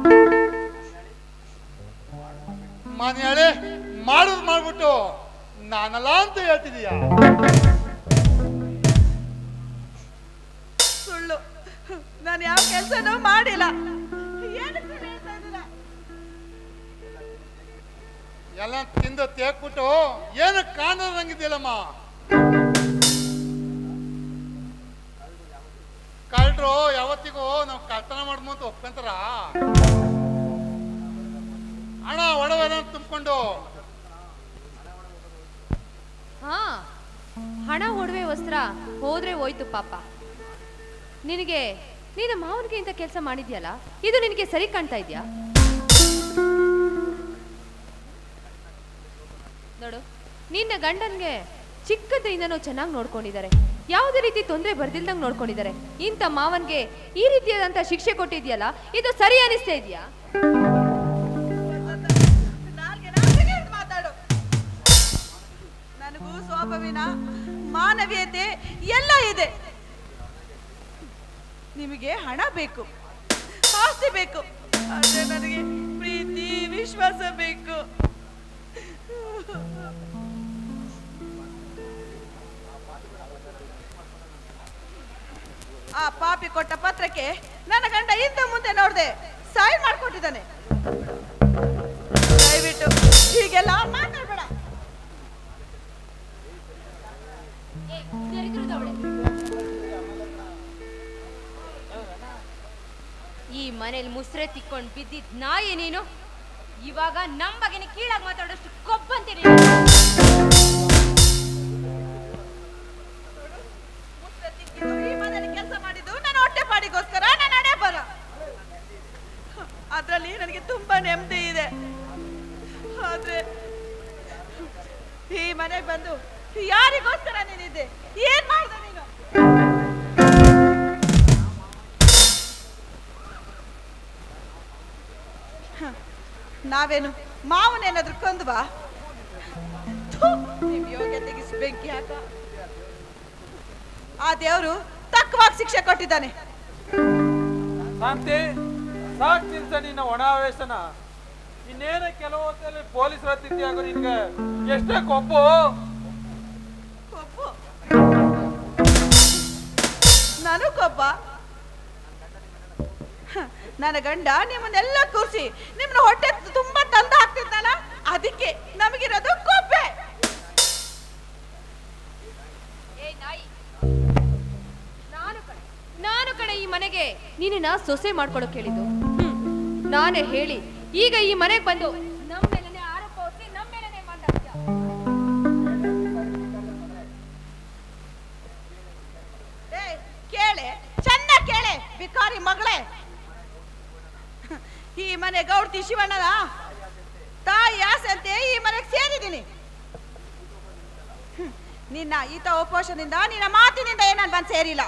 ಮನೆಯಾಳೆ ಮಾಡೋದು ಮಾಡ್ಬಿಟ್ಟು ನಾನಲ್ಲ ಅಂತ ಹೇಳ್ತಿದೀಯ ಸುಳ್ಳು ನಾನು ಯಾವ ಕೆಲಸನೂ ಮಾಡಿಲ್ಲ ಏನಕ್ಕೆ ಸುಳ್ಳು ಹೇಳ್ತಾ ಇದ್ದೀರಾ? ಎಲ್ಲ ತಿಂದು ತೇಕ್ಬಿಟ್ಟು ಏನು ಕಾಣೋದಂಗಿದೆಯಲ್ಲಮ್ಮ ಕಳ್ರು ಯಾವತ್ತಿಗೂ ನಾವು ಕಳ್ತನ ಮಾಡ್ಮು ಅಂತ ಒಪ್ಕೊಂತಾರ ಹಣ ಒಡವೆಲ್ಲ ತುಂಬಿಕೊಂಡು ಹಾ ಹಣ ಒಡವೆ ವಸ್ತ್ರ ಹೋದ್ರೆ ಹೋಯ್ತು ಪಾಪ ನಿನಗೆ ನೀನು ಮಾವನಿಗೆ ಇಂಥ ಕೆಲಸ ಮಾಡಿದ್ಯಲ್ಲ ಇದು ನಿನಗೆ ಸರಿ ಕಾಣ್ತಾ ಇದೆಯಾ ನಿನ್ನ ಗಂಡನ್ಗೆ ಚಿಕ್ಕದ್ರಿಂದನೂ ಚೆನ್ನಾಗಿ ನೋಡ್ಕೊಂಡಿದ್ದಾರೆ ಯಾವುದೇ ರೀತಿ ತೊಂದರೆ ಬರ್ದಿಲ್ದಂಗೆ ನೋಡ್ಕೊಂಡಿದ್ದಾರೆ ಇಂಥ ಮಾವನ್ಗೆ ಈ ರೀತಿಯಾದಂಥ ಶಿಕ್ಷೆ ಕೊಟ್ಟಿದ್ಯಲ್ಲ ಇದು ಸರಿ ಅನಿಸ್ತಾ ಇದೆಯಾ ನಾಲ್ಗೆ ನಾಲ್ಗೆ ಹಿಡ್ದು ಮಾತಾಡು ನನಗೂ ಸ್ವಭಾವಿನ ಮಾನವೀಯತೆ ಎಲ್ಲ ಇದೆ ನಿಮಗೆ ಹಣ ಬೇಕು ಆಸ್ತಿ ಬೇಕು ಆದ್ರೆ ನನಗೆ ಪ್ರೀತಿ ವಿಶ್ವಾಸ ಬೇಕು ಆ ಪಾಪಿ ಕೊಟ್ಟ ಪತ್ರಕ್ಕೆ ನನ್ನ ಗಂಡ ಹಿಂದೆ ಮುಂದೆ ನೋಡ್ದೆ ಸೈನ್ ಮಾಡ್ಕೊಟ್ಟಿದ್ದಾನೆ ದಯವಿಟ್ಟು ಹೀಗೆಲ್ಲ ಮಾತಾಡ್ಬೇಡ ಈ ಮನೇಲಿ ಮುಸ್ರೆ ತಿಕ್ಕೊಂಡು ಬಿದ್ದಿದ್ ನಾಯಿ ನೀನು ಇವಾಗ ನಮ್ ಬಗೆನೆ ಕೀಳಾಗಿ ಮಾತಾಡೋಷ್ಟು ಕೊಬ್ಬಂತೀನಿ ಮುಸ್ರೆ ತಿಕ್ಕಿದ್ದು ಈ ಮನೇಲಿ ಕೆಲಸ ಮಾಡಿದ್ದು ನನ್ನ ಹೊಟ್ಟೆ ಪಾಡಿಗೋಸ್ಕರ ನನ್ನ ಹಣೆ ಬರ ಅದ್ರಲ್ಲಿ ನನಗೆ ತುಂಬಾ ನೆಮ್ಮದಿ ಇದೆ ಆದ್ರೆ ಈ ಮನೆಗೆ ಬಂದು ಯಾರಿಗೋಸ್ಕರ ನೀನಿದ್ದೆ ಏನ್ ಮಾಡ್ದೆ ನೀನು ಹ, ನಾವೇನು ಮಾವನೇನಾದ್ರೂ ಕೊಂದ್ವಾ ಥು, ನಿಮ್ ಯೋಗ್ಯತೆಗೆ ಬೆಂಕಿ ಹಾಕ ಆ ದೇವರು ತಕ್ಕವಾಗಿ ಶಿಕ್ಷೆ ಕೊಟ್ಟಿದ್ದಾನೆ ಶಾಂತಿ ಸಾಕ್ ನಿಲ್ಸ ನಿನ್ನ ಒಣ ಆವೇಶನ ಇನ್ನೇನ ಕೆಲವು ಹೊತ್ತಲ್ಲಿ ಪೊಲೀಸರ ತಿಥಿ ಆಗೋ ನಿನ್ಗೆ ಎಷ್ಟೇ ಕೊಬ್ಬು ಕೊಬ್ಬು ನಾನು ಕೊಬ್ಬ ಹ, ನನ್ನ ಗಂಡ ನಿಮ್ಮನ್ನೆಲ್ಲ ಕೂರಿಸಿ ನಿಮ್ಮನ್ನ ಹೊಟ್ಟೆ ತುಂಬಾ ತಂದು ಹಾಕ್ತಿದ್ನಲ್ಲ ಅದಕ್ಕೆ ನಮಗಿರೋದು ಕೊಬ್ಬೆ ಏ ನಾಯಿ ನಾನು ಕಣೆ ನಾನು ಕಣೆ ಈ ಮನೆಗೆ ನಿನ್ನ ಸೊಸೆ ಮಾಡ್ಕೊಳಕ್ ಹೇಳಿದ್ದು ಹ್ಮ್. ನಾನೇ ಹೇಳಿ ಈಗ ಈ ಮನೆಗೆ ಬಂದು ನಮ್ಮ ಮೇಲೆನೆ ಆರೋಪ ಹೊರಿಸಿ ನಮ್ಮ ಮೇಲೆನೆ ಮಾತಾಡ್ತೀಯ ಏ ಕೇಳೆ ಚೆನ್ನಾಗಿ ಕೇಳೆ ಬಿಕಾರಿ ಮಗಳೇ ಈ ಮನೆ ಗೌಡ್ತಿ ಶಿವಣ್ಣನ ತಾಯಿ ಆಸೆಂತೆ ಈ ಮನೆಗೆ ಸೇರಿದ್ದೀನಿ ಹ್ಮ್. ನಿನ್ನ ಈತ ಉಪೋಷದಿಂದ ನಿನ್ನ ಮಾತಿನಿಂದ ಏನಾನ್ ಬಂದು ಸೇರಿಲ್ಲ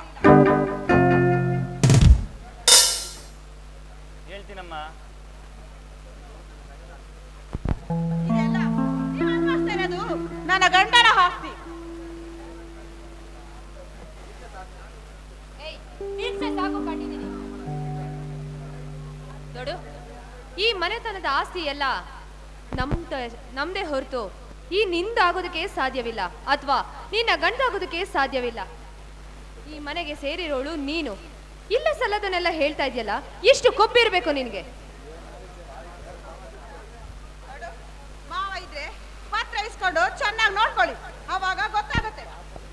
ಹೇಳ್ತೀನಮ್ಮ ಇದೆಲ್ಲ ನೀವು ಅನುಭವಿಸ್ತಾ ಇರೋದು ನನ್ನ ಗಂಡನ ಆಸ್ತಿ ಏಯ್ ನಿಲ್ಸೆ ಸಾಕು ಕಂಡಿದ್ದೀನಿ ನೋಡು ಈ ಮನೆತನದ ಆಸ್ತಿ ಎಲ್ಲ ನಮ್ದ ನಮ್ದೇ ಹೊರತು ಈ ನಿಂದಾಗೋದಕ್ಕೆ ಸಾಧ್ಯವಿಲ್ಲ ಅಥವಾ ನಿನ್ನ ಗಂಡಾಗೋದಕ್ಕೆ ಸಾಧ್ಯವಿಲ್ಲ ಈ ಮನೆಗೆ ಸೇರಿರೋಳು ನೀನು ಇಲ್ಲ ಸಲ್ಲದನ್ನೆಲ್ಲ ಹೇಳ್ತಾ ಇದೆಯಲ್ಲ ಎಷ್ಟು ಕೊಬ್ಬಿರ್ಬೇಕು ನಿನಗೆ ಮಾವ ಇದ್ರೆ ಪತ್ರ ಇಸ್ಕೊಂಡು ಚೆನ್ನಾಗಿ ನೋಡ್ಕೊಳ್ಳಿ ಅವಾಗ ಗೊತ್ತಾಗುತ್ತೆ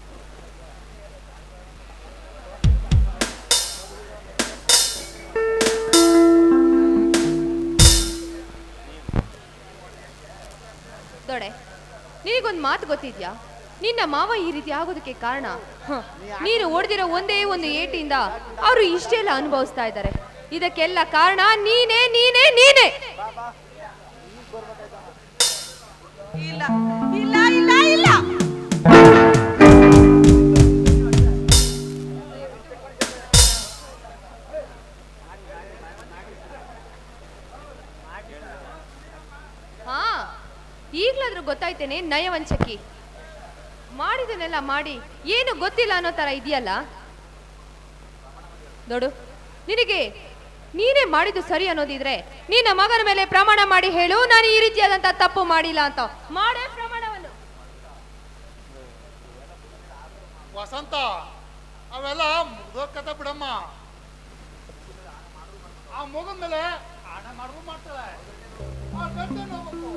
ದೊಡೆ ನಿನಗೊಂದು ಮಾತು ಗೊತ್ತಿದ್ಯಾ ನಿನ್ನ ಮಾವ ಈ ರೀತಿ ಆಗೋದಕ್ಕೆ ಕಾರಣ ಹ, ನೀನು ಹೊಡೆದಿರೋ ಒಂದೇ ಒಂದು ಏಟಿಂದ ಅವರು ಇಷ್ಟೆಲ್ಲ ಅನುಭವಿಸ್ತಾ ಇದ್ದಾರೆ ಇದಕ್ಕೆಲ್ಲ ಕಾರಣ ನೀನೇ ನೀನೇ ನೀನೇ ಇಲ್ಲ ಇಲ್ಲ ಇಲ್ಲ ಇಲ್ಲ ಹಾ ಈಗ್ಲಾದ್ರೂ ಗೊತ್ತಾಯ್ತೇನೆ ನಯವಂಚಕಿ ಮಾಡಿದನೆಲ್ಲ ಮಾಡಿ ಏನು ಗೊತ್ತಿಲ್ಲ ಅನ್ನೋ ತರ ಇದೆಯಲ್ಲ ನೋಡು ನಿನಗೆ ನೀನೇ ಮಾಡಿದ್ದು ಸರಿ ಅನ್ನೋದಿದ್ರೆ ನಿನ್ನ ಮಗನ ಮೇಲೆ ಪ್ರಮಾಣ ಮಾಡಿ ಹೇಳು ನಾನು ಈ ರೀತಿಯಾದಂತ ತಪ್ಪು ಮಾಡಿಲ್ಲ ಅಂತ ಮಾಡೇ ಪ್ರಮಾಣವನ್ನು ವಸಂತ ಅವೆಲ್ಲ ಮುಗ್ದೋಕ್ಕತ್ತ ಬಿಡಮ್ಮ ಆ ಮಗನ ಮೇಲೆ ಹಣ ಮಾಡಿದ್ರು ಮಾಡ್ತಾಳೆ ಆ ಗಂಡನ್ ಹೋಗ್ಬೇಕು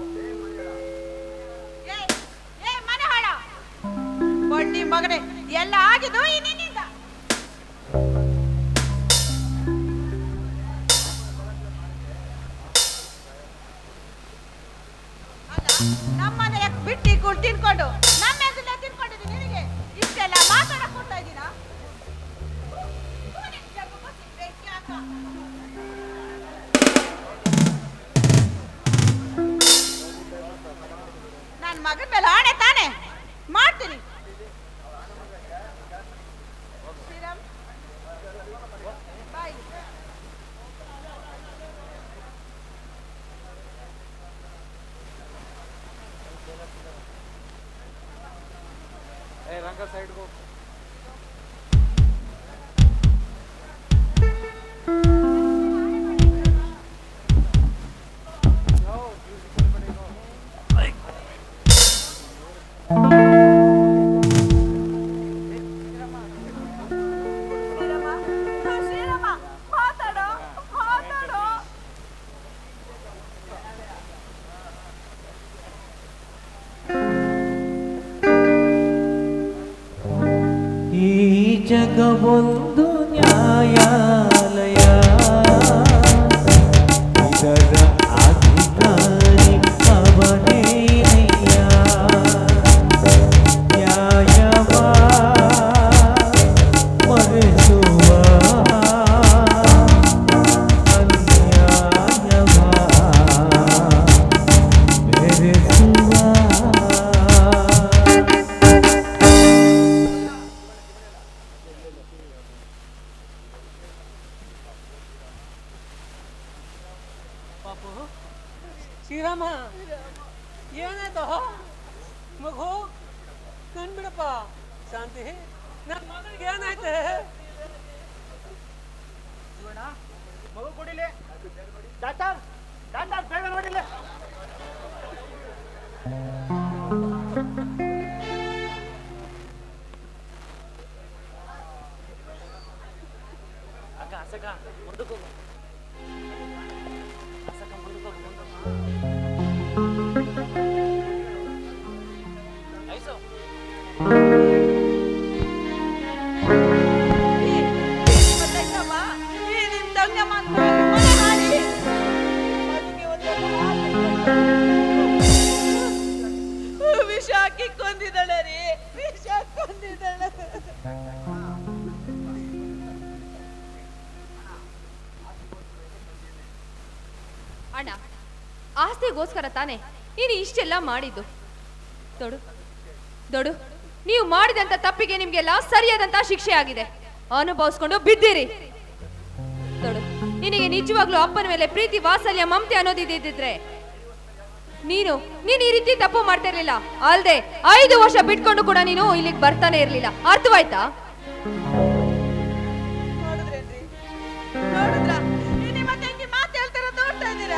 ಏ, ಏ ಮನೆ ಹಾಳ ಬಡ್ಡಿ ಮಗನೇ ಎಲ್ಲ ಆಗಿದ್ದು ಈ ನಿನ್ನಿಂದ ಅಲ್ಲ ನಮ್ಮನೆ ಬಿಟ್ಟಿ ಕೂಳ್ ತಿನ್ಕೊಂಡು ನಮ್ಮ ಎದುರಲ್ಲೇ ತಿನ್ಕೊಂಡಿದ್ದೀನಿ ನಿನಗೆ ಇಷ್ಟೆಲ್ಲ ಮಾತಾಡಕ್ ಕೊಡ್ತಾ ಇದ್ದೀನಾ ನನ್ನ ಮಗನ ಮೇಲೆ ಆಣೆ ತಾನೆ ಹಂಗ ಸೈಡ್ಗೆ ಹೋಗಿ ಶ್ರೀರಾಮ ಶ್ರೀರಾಮ ಮಾತಾಡೋ ಮಾತಾಡೋ ಈ ಜಗವೊಂದು ನ್ಯಾಯಾಲಯ ಇದರ ಅಧಿಕಾರಿ ಅವನೇನಯ್ಯ ನ್ಯಾಯವ ಮರೆಸುವ ಅನ್ಯಾಯವ ಬೆರೆಸುವ ಪಾಪು ಶ್ರೀರಾಮ ಏನಾಯ್ತು ಮಗು ಕಣ್ಬಿಡಪ್ಪ ಶಾಂತಿ ನನ್ನ ಮಗನಿಗೆ ಏನಾಯ್ತೆ ಮಗು ಕೊಡಿಲಿ ಡಾಕ್ಟರ್ ಡಾಕ್ಟರ್ ಬೇಗ ನೋಡಿಲ್ಲ ಅಕ್ಕ ಅಸಕ ಮುಂದಕ್ಕೆ ಹೋಗು ಅಸಕ ಮುಂದಕ್ಕೆ ಹೋಗು ಮುಂದಕ್ಕೆ ಐಸು ಗೊತ್ತಾಯ್ತಮ್ಮ? ಈ ನಿಮ್ ತಂಗಮ್ಮ ಅಂತ ಮನೆ ಹಾಡಿ. ಅದಕ್ಕೆ ಒಂದೆಲ್ಲ ಹಾಕ್ಬಿಟ್ಟು. ವಿಷ ಹಾಕಿ ಕೊಂದಿದ್ದಾಳೆ ರೀ ವಿಷ ಕೊಂದಿದ್ದಾಳೆ ಅಣ್ಣ ಆಸ್ತಿಗೋಸ್ಕರ ತಾನೇ ನೀನು ಇಷ್ಟೆಲ್ಲ ಮಾಡಿದ್ದು ದೊಡು ದೊಡು ನೀವು ಮಾಡಿದಂತ ತಪ್ಪಿಗೆ ನಿಮ್ಗೆಲ್ಲ ಸರಿಯಾದಂತ ಶಿಕ್ಷೆ ಆಗಿದೆ ಅನುಭವಿಸ್ಕೊಂಡು ಬಿದ್ದೀರಿ ದೊಡು ನಿನಗೆ ನಿಜವಾಗ್ಲೂ ಅಪ್ಪನ ಮೇಲೆ ಪ್ರೀತಿ ವಾತ್ಸಲ್ಯ ಮಮತೆ ಅನ್ನೋದಿದ್ದಿದ್ರೆ ನೀನು ನೀನು ಈ ರೀತಿ ತಪ್ಪು ಮಾಡ್ತಿರ್ಲಿಲ್ಲ ಅಲ್ದೆ ಐದು ವರ್ಷ ಬಿಟ್ಕೊಂಡು ಕೂಡ ನೀನು ಇಲ್ಲಿಗೆ ಬರ್ತಾನೆ ಇರ್ಲಿಲ್ಲ ಅರ್ಥವಾಯ್ತಾ ನೋಡಿದ್ರೇನ್ರಿ ನೋಡಿದ್ರ ನಿಮ್ಮ ತಂಗಿ ಮಾತು ಹೇಳ್ತಾರ ನೋಡ್ತಾ ಇದ್ದೀರಾ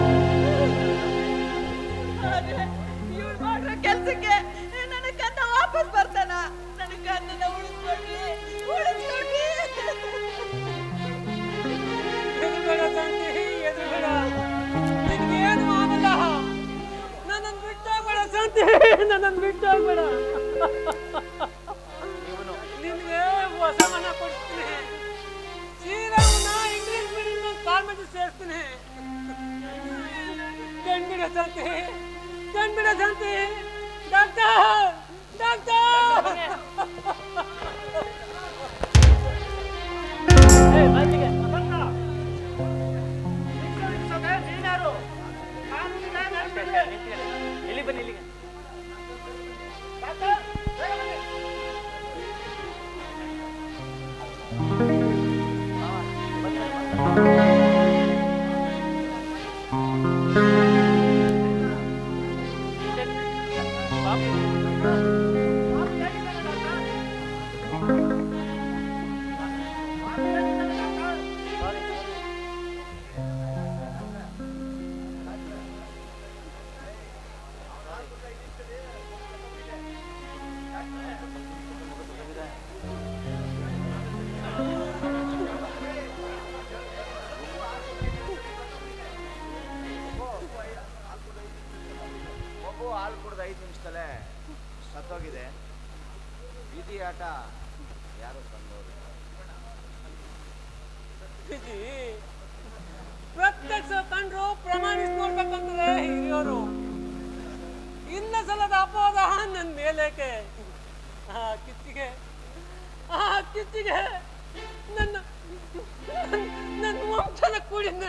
ಆದ್ರೆ ಇವ್ಳು ಮಾಡಿರೋ ಕೆಲ್ಸಕ್ಕೆ ನನ್ನ ಕಂದ ವಾಪಸ್ ಬರ್ತಾನ ನನ್ನ ಕಂದನ ಉಳಿಸ್ಕೊಡ್ರಿ ಉಳಿಸ್ಕೊಡ್ರಿ ಎದುರುಬೇಡ ಶಾಂತಿ ಎದುರುಬೇಡ ನಿನ್ಗೇನು ಆಗಲ್ಲ ನನ್ನನ್ನು ಬಿಟ್ಟೋಗ್ಬೇಡ ಶಾಂತಿ ನನ್ನನ್ನು ಬಿಟ್ಟೋಗ್ಬೇಡ ನಿನ್ಗೆ ಹೊಸ ಮನ ಕೊಡ್ತೀನಿ ಶ್ರೀರಾಮನ ಇಂಗ್ಲಿಷ್ ಮೀಡಿಯಂ ಕಾನ್ವೆಂಟ್ ಸೇರಿಸ್ತೀನಿ ಕಣ್ಬಿಡ ಶಾಂತಿ ಕಣ್ಬಿಡ ಶಾಂತಿ ಡಾಕ್ಟರ್ ಡಾಕ್ಟರ್ ನೀನ್ಯಾರು ಕಾನೂನಿನ ನಡೆಸ್ಬಿಡಿ. ಇಲ್ಲಿ ಬನ್ನಿ ಇಲ್ಲಿಗೆ ಡಾಕ್ಟರ್ ಬೇಗ ಬನ್ನಿ ಮಗು ಹಾಲು ಕುಡ್ದು ಐದು ನಿಮಿಷದಲ್ಲೇ ಸತ್ತೋಗಿದೆ ಬೀದಿ ಆಟ ಯಾರು ತಂದವರು ವಿಜಿ ಪ್ರತ್ಯಕ್ಷ ಕಂಡ್ರು ಪ್ರಮಾಣಿಸಿ ನೋಡ್ಬೇಕಂದ್ರೆ ಹಿರಿಯೋರು ಇನ್ನ ಸಲದ ಅಪವಾದ ನನ್ನ ಮೇಲೇಕೆ ಆ ಕಿಚ್ಚಿಗೆ ಆ ಕಿಚ್ಚಿಗೆ ನನ್ನ ನನ್ನ ವಂಶದ ಕೂಡಿನ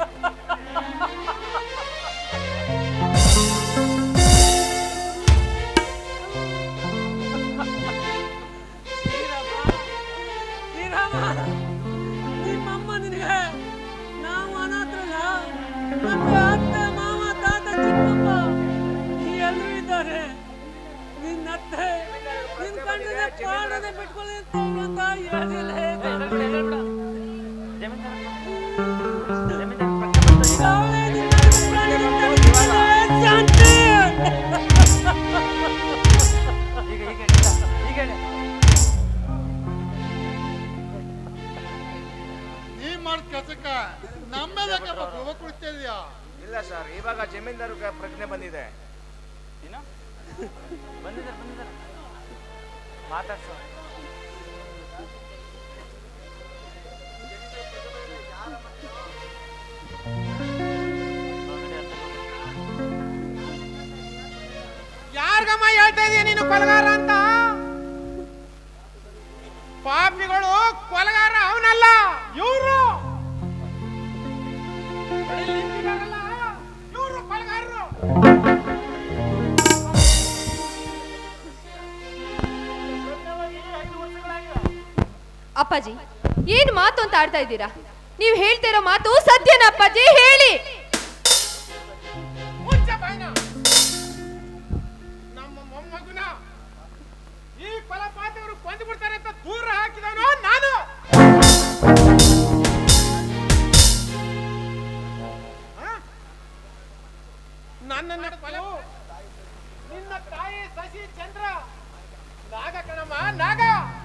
ಶ್ರೀರಾಮ ಶ್ರೀರಾಮ ನಿಮ್ಮಮ್ಮ ನಿನಗೆ ನಾವು ಅನಾಥರಲ್ಲ ನಮ್ಗೆ ಅತ್ತೆ ಮಾವ ತಾತ ಚಿಕ್ಕಪ್ಪ ಎಲ್ಲರೂ ಇದ್ದಾರೆ ನಿನ್ನ ಅತ್ತೆ ನಿನ್ ಕಣ್ಣಿಗೆ ಪ್ರಾಣನೇ ಬಿಟ್ಕೊಳ್ಳಿ ಅಂತ ಹೇಳಿಲ್ಲ ಹೇ ತಂದೆ. ಅವಳೇ ನಿನ್ನ ಪ್ರಾಣನೇ ಬಿಟ್ಕೊಳ್ಳಿ, ಶಾಂತಿ. ನೀ ಮಾಡಿದ ಕೆಲಸಕ್ಕ ನಮ್ಮೇಲೆ ಯಾಕಪ್ಪ ಕೋಪ ಕುಡಿಸ್ತಾ ಇದೀಯಾ ಇಲ್ಲ ಸರ್ ಇವಾಗ ಜಮೀನ್ದಾರ್ ಪ್ರಜ್ಞೆ ಬಂದಿದೆ ಬಂದಿದ್ದಾರೆ ಬಂದಿದ್ದಾರೆ ಮಾತಾಡ್ಸೋ ಯಾರಿಗಮ್ಮ ಹೇಳ್ತಾ ಇದೀಯ ನೀನು ಕೊಲಗಾರ ಅಂತ ಪಾಪಿಗಳು ಕೊಲಗಾರ ಅವನಲ್ಲ ಇವರು ಇವರು ಕೊಲಗಾರರು ಅಪ್ಪಾಜಿ ಏನ್ ಮಾತು ಅಂತ ಆಡ್ತಾ ಇದ್ದೀರಾ ನೀವು ಹೇಳ್ತಾ ಇರೋ ಮಾತು ಸತ್ಯನ ಅಪ್ಪಾಜಿ ಹೇಳಿ ಮುಚ್ಚ ಬಾಯ್ನ ನಮ್ಮ ಮೊಮ್ಮಗುನ ಈ ಕೊಲಪಾತಕರು ಕೊಂದು ಬಿಡ್ತಾರೆ ಅಂತ ದೂರ ಹಾಕಿದವನು ನಾನು ಹ? ನನ್ನನ್ನ ಕೊಲೆ ನಿನ್ನ ತಾಯಿ ಶಶಿ ಚಂದ್ರ ನಾಗ ಕಣಮ್ಮ ನಾಗ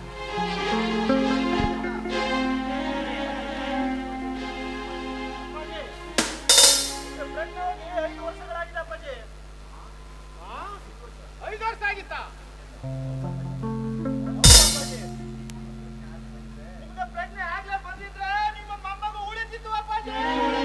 ಐದು ವರ್ಷಗಳಾಗಿದೆ ಅಪ್ಪಾಜಿ ಆ? ಐದು ವರ್ಷ ಆಗಿತ್ತಾ ನಿಮ್ಗೆ ಪ್ರಜ್ಞೆ ಆಗ್ಲೇ ಬಂದಿದ್ರೆ ನಿಮ್ಮ ಮೊಮ್ಮಗು ಉಳಿತಿತ್ತು ಅಪ್ಪಾಜಿ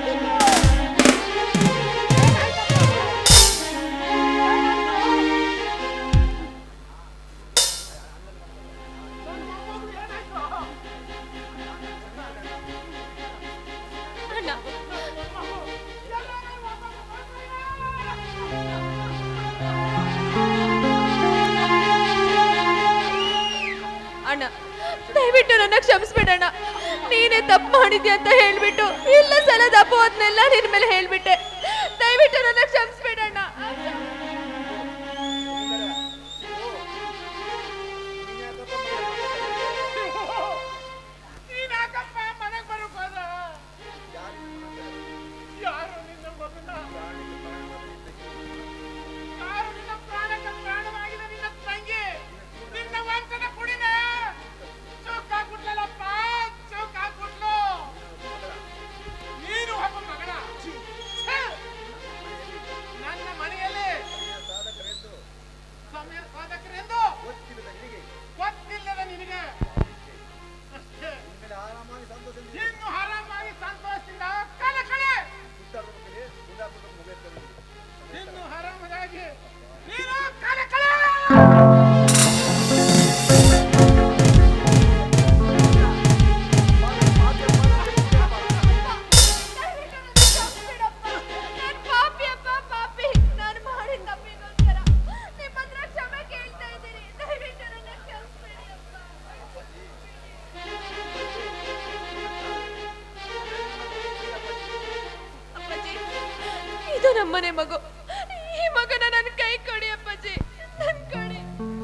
ಅಣ್ಣ ದಯವಿಟ್ಟು ನನ್ನ ಕ್ಷಮಿಸ್ಬಿಡಣ್ಣ ನೀನೇ ತಪ್ಪು ಮಾಡಿದ್ಯಾ ಅಂತ ಹೇಳ್ಬಿಟ್ಟು ಇಲ್ಲ ಸಲದ ಅಪವಾದನೆಲ್ಲ ನಿನ್ ಮೇಲೆ ಹೇಳ್ಬಿಟ್ಟೆ ದಯವಿಟ್ಟು ನನ್ನ ಕ್ಷಮಿಸ್ಬಿಡಣ್ಣ ನೀನ್ ಯಾಕಪ್ಪ ಮನೆಗ್ ಬರೋಕ್ ಹೋದ ಯಾರು ನಿನ್ನ ಮಗನ ಯಾರು ನಿನ್ನ ಪ್ರಾಣಕ್ಕೆ ಪ್ರಾಣವಾಗಿದೆ ನಿನ್ನ ತಂಗಿ ನಿನ್ನ ವಂಶದ ಕುಡಿನ ಚೌಕ್ ಹಾಕ್ಬಿಟ್ಲಲ್ಲಪ್ಪ ಚೌಕ್ ಹಾಕ್ಬಿಟ್ಲು ನೀನು ಒಬ್ಬ ಮಗನ ಛೆ! ನನ್ನ ಮನೆಯಲ್ಲಿ ಸಮಯ ಸಾಧಕರೆಂದು ಗೊತ್ತಿಲ್ಲದ ನಿನಗೆ ಅಷ್ಟೇ ಇನ್ನು ಆರಾಮಾಗಿ ಸಂತೋಷದಿಂದ ಕಾಲ ಕಳೆ ಇನ್ನು ಆರಾಮದಾಗಿ ನೀನು ಕಾಲ ಕಳೆ ಪಾಪಿ ಅಪ್ಪ ಪಾಪಿ ನಾನು ಮಾಡಿದ ತಪ್ಪಿಗೋಸ್ಕರ ನಿಮ್ಮ ಹತ್ರ ಕ್ಷಮೆ ಕೇಳ್ತಾ ಇದ್ದೀನಿ ದಯವಿಟ್ಟು ನನ್ನ ಕ್ಷಮಿಸ್ಬಿಡಿ ಅಪ್ಪ ಅಪ್ಪಾಜಿ ಇದು ನಮ್ಮನೆ ಮಗು ಈ ಮಗನ ನನ್ನ ಕೈ ಕೊಡಿ ಅಪ್ಪಾಜಿ ನನ್ ಕೊಡಿ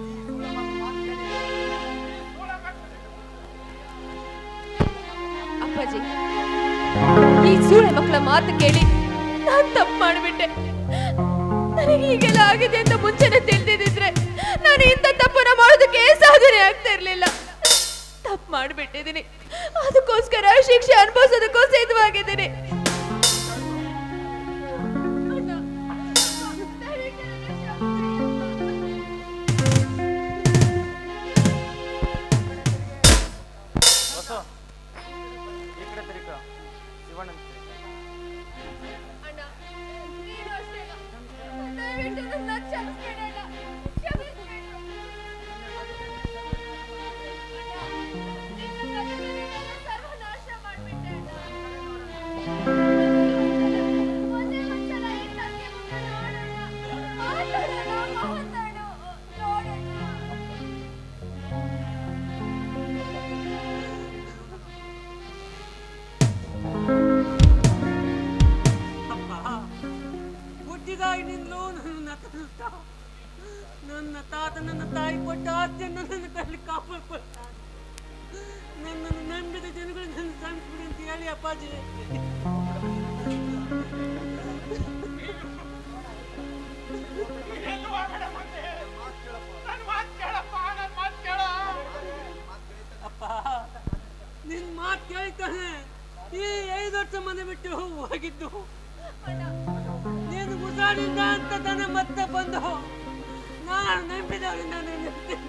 ಅಪ್ಪಾಜಿ ಈ ಸೂಳೆ ಮಕ್ಕಳ ಮಾತು ಕೇಳಿ ನಾನ್ ತಪ್ಪು ಮಾಡಿಬಿಟ್ಟೆ ನನಗೆ ಹೀಗೆಲ್ಲ ಆಗಿದೆ ಅಂತ ಮುಂಚೆನೆ ತಿಳಿದಿದ್ರೆ ನಾನು ಇಂಥ ತಪ್ಪನ್ನ ಮಾಡೋದಕ್ಕೆ ಸಾಧನೆ ಆಗ್ತಾ ಇರ್ಲಿಲ್ಲ ತಪ್ಪು ಮಾಡಿಬಿಟ್ಟಿದ್ದೀನಿ ಅದಕ್ಕೋಸ್ಕರ ಶಿಕ್ಷೆ ಅನುಭವಿಸೋದಕ್ಕೂ ಸಿದ್ಧವಾಗಿದ್ದೀನಿ ಹೊಸ ಈ ಕಡೆ ತಿರುಗ ಶಿವಣ್ಣ ಅಣ್ಣ ನೀನು ಅಷ್ಟೇ ದಯವಿಟ್ಟು ನನ್ನ ಕ್ಷಮಿಸ್ಬೇಡಣ್ಣ ಕ್ಷಮಿಸ್ಬೇಡ ಸರ್ವನಾಶ ಮಾಡ್ಬಿಟ್ಟೆ ಒಂದೇ ಒಂದ್ಸಲ ಈ ತಂಗಿ ಮುಂದೆ ನೋಡೋಣ ಮಾತಾಡೋಣ ಮಾತಾಡು ನೋಡೋಣ ಅಪ್ಪ ಹುಟ್ಟಿದಾಗಿನಿಂದಲೂ ನನ್ನ ನತನಷ್ಟ ನನ್ನ ನನ್ನ ತಾತ ನನ್ನ ತಾಯಿ ಕೊಟ್ಟ ಆಸ್ತಿಯನ್ನು ನನ್ನ ಕೈಲಿ ಕಾಪಾಡ್ಕೊಳ್ತಾನೆ ನನ್ನನ್ನು ನಂಬಿದ ಜನಗಳು ನನ್ನ ಸಂಸ್ಬಿಡಿ ಅಂತ ಹೇಳಿ ಅಪ್ಪಾಜಿ ಎಲ್ಲೂ ಹೋಗ್ಬೇಡ ಮತ್ತೆ. ನನ್ ಮಾತ್ ಕೇಳಪ್ಪ, ನನ್ ಮಾತ್ ಕೇಳು. ಅಪ್ಪ ನಿನ್ ಮಾತು ಕೇಳ್ತಾನೆ ಈ ಐದು ವರ್ಷ ಮನೆ ಬಿಟ್ಟು ಹೋಗಿದ್ದು ನೀನು ಮುಸಾಡಿಂದ ಅಂತ ತಾನೆ ಮತ್ತೆ ಬಂದು ನಾನು ನಂಬಿದವರಿಂದ ನನ್ನ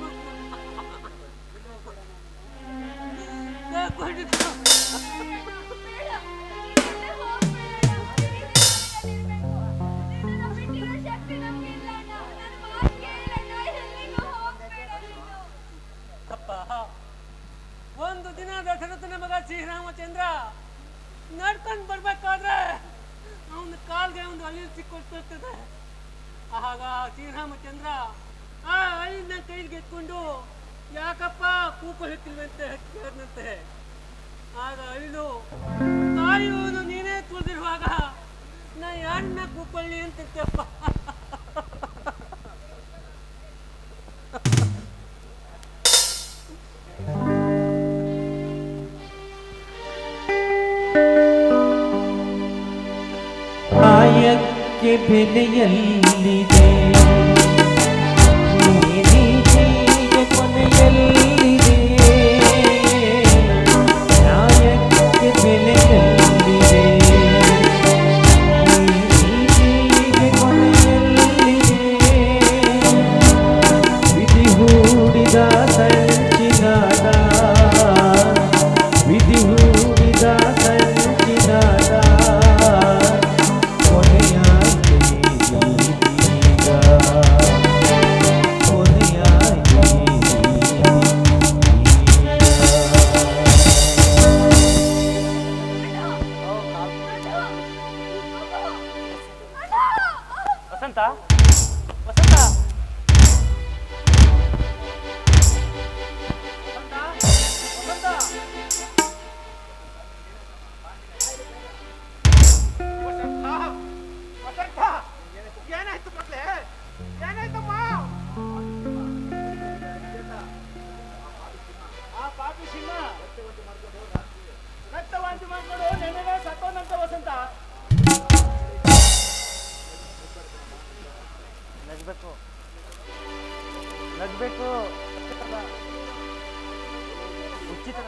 ಅಪ್ಪ ಒಂದು ದಿನ ದಶರಥನ ಮಗ ಶ್ರೀರಾಮಚಂದ್ರ ನಡ್ಕೊಂಡು ಬರ್ಬೇಕಾದ್ರೆ ಅವನ ಕಾಲ್ಗೆ ಒಂದು ಅಳಿಲ್ ಸಿಕ್ಕೊಳ್ತಿರ್ತದೆ ಆಗ ಶ್ರೀರಾಮಚಂದ್ರ ಆ ಅಳಿನ ಕೈಗೆ ಎತ್ಕೊಂಡು ಯಾಕಪ್ಪ ಕೂಪ ಹಿಕ್ಕಿಲ್ವಂತೆ ಕೇಳಿದಂತೆ ಆಗ ಅಳಿಲು ತಾಯಿಯವನು ನೀನೇ ತುಳಿದಿರುವಾಗ ನಾ ಯಾರನ್ನ ಕೂಪಳ್ಳಿ ಅಂತಿರ್ತಪ್ಪ ಕಾಯಕ್ಕೆ ಬೆಲೆಯಲ್ಲಿದೆ ಈ ನೀತಿಗೆ ಕೊನೆಯಲ್ಲಿದೆ ನ್ಯಾಯಕ್ಕೆ ಬೆಲೆಯಲ್ಲಿದೆ ಈ ನೀತಿಗೆ ಕೊನೆಯಲ್ಲಿದೆ ವಿಧಿ ಹೂಡಿದ ಸಂಚಿನಾದ ವಿಧಿ ಹೂಡಿದ ಸಂಚಿನಾದ ಕೊನೆಯಾಗಿ ಈಗ ಕೊನೆಯಾಗಿ ವಸಂತ ವಸಂತ ವಸಂತ, ವಸಂತ, ಏನಾಯ್ತು ಮಕ್ಳೇ ಏನಾಯ್ತಮ್ಮ ಆ ಪಾಪಿ ಸಿಂಹ ರಕ್ತವಾಂತಿ ಮಾಡ್ಕೊಂಡು ನೆನೆನೆ ಸತ್ತೋನಂತ ವಸಂತ ನಗ್ಬೇಕು ನಗ್ಬೇಕು ಉಚಿತ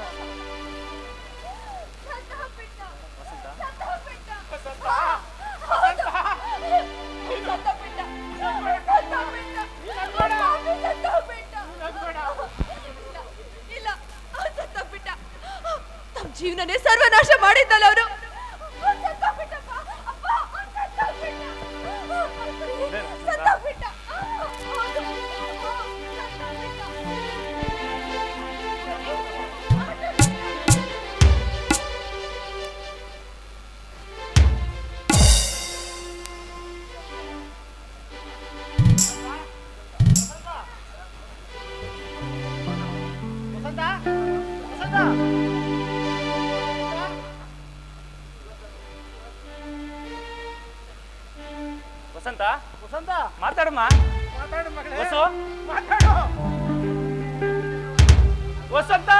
ಇಲ್ಲ ಅವ್ನ್ ಸತ್ತೋಗ್ಬಿಟ್ಟ. ತಮ್ ಜೀವನನೇ ಸರ್ವನಾಶ ಮಾಡಿದ್ದಲ್ಲ ಅವರು ವಸಂತ ವಸಂತ ವಸಂತ ವಸಂತ ಮಾತಾಡಮ್ಮ ಮಾತಾಡು ಮಗಳೇ ವಸು ಮಾತಾಡು ವಸಂತ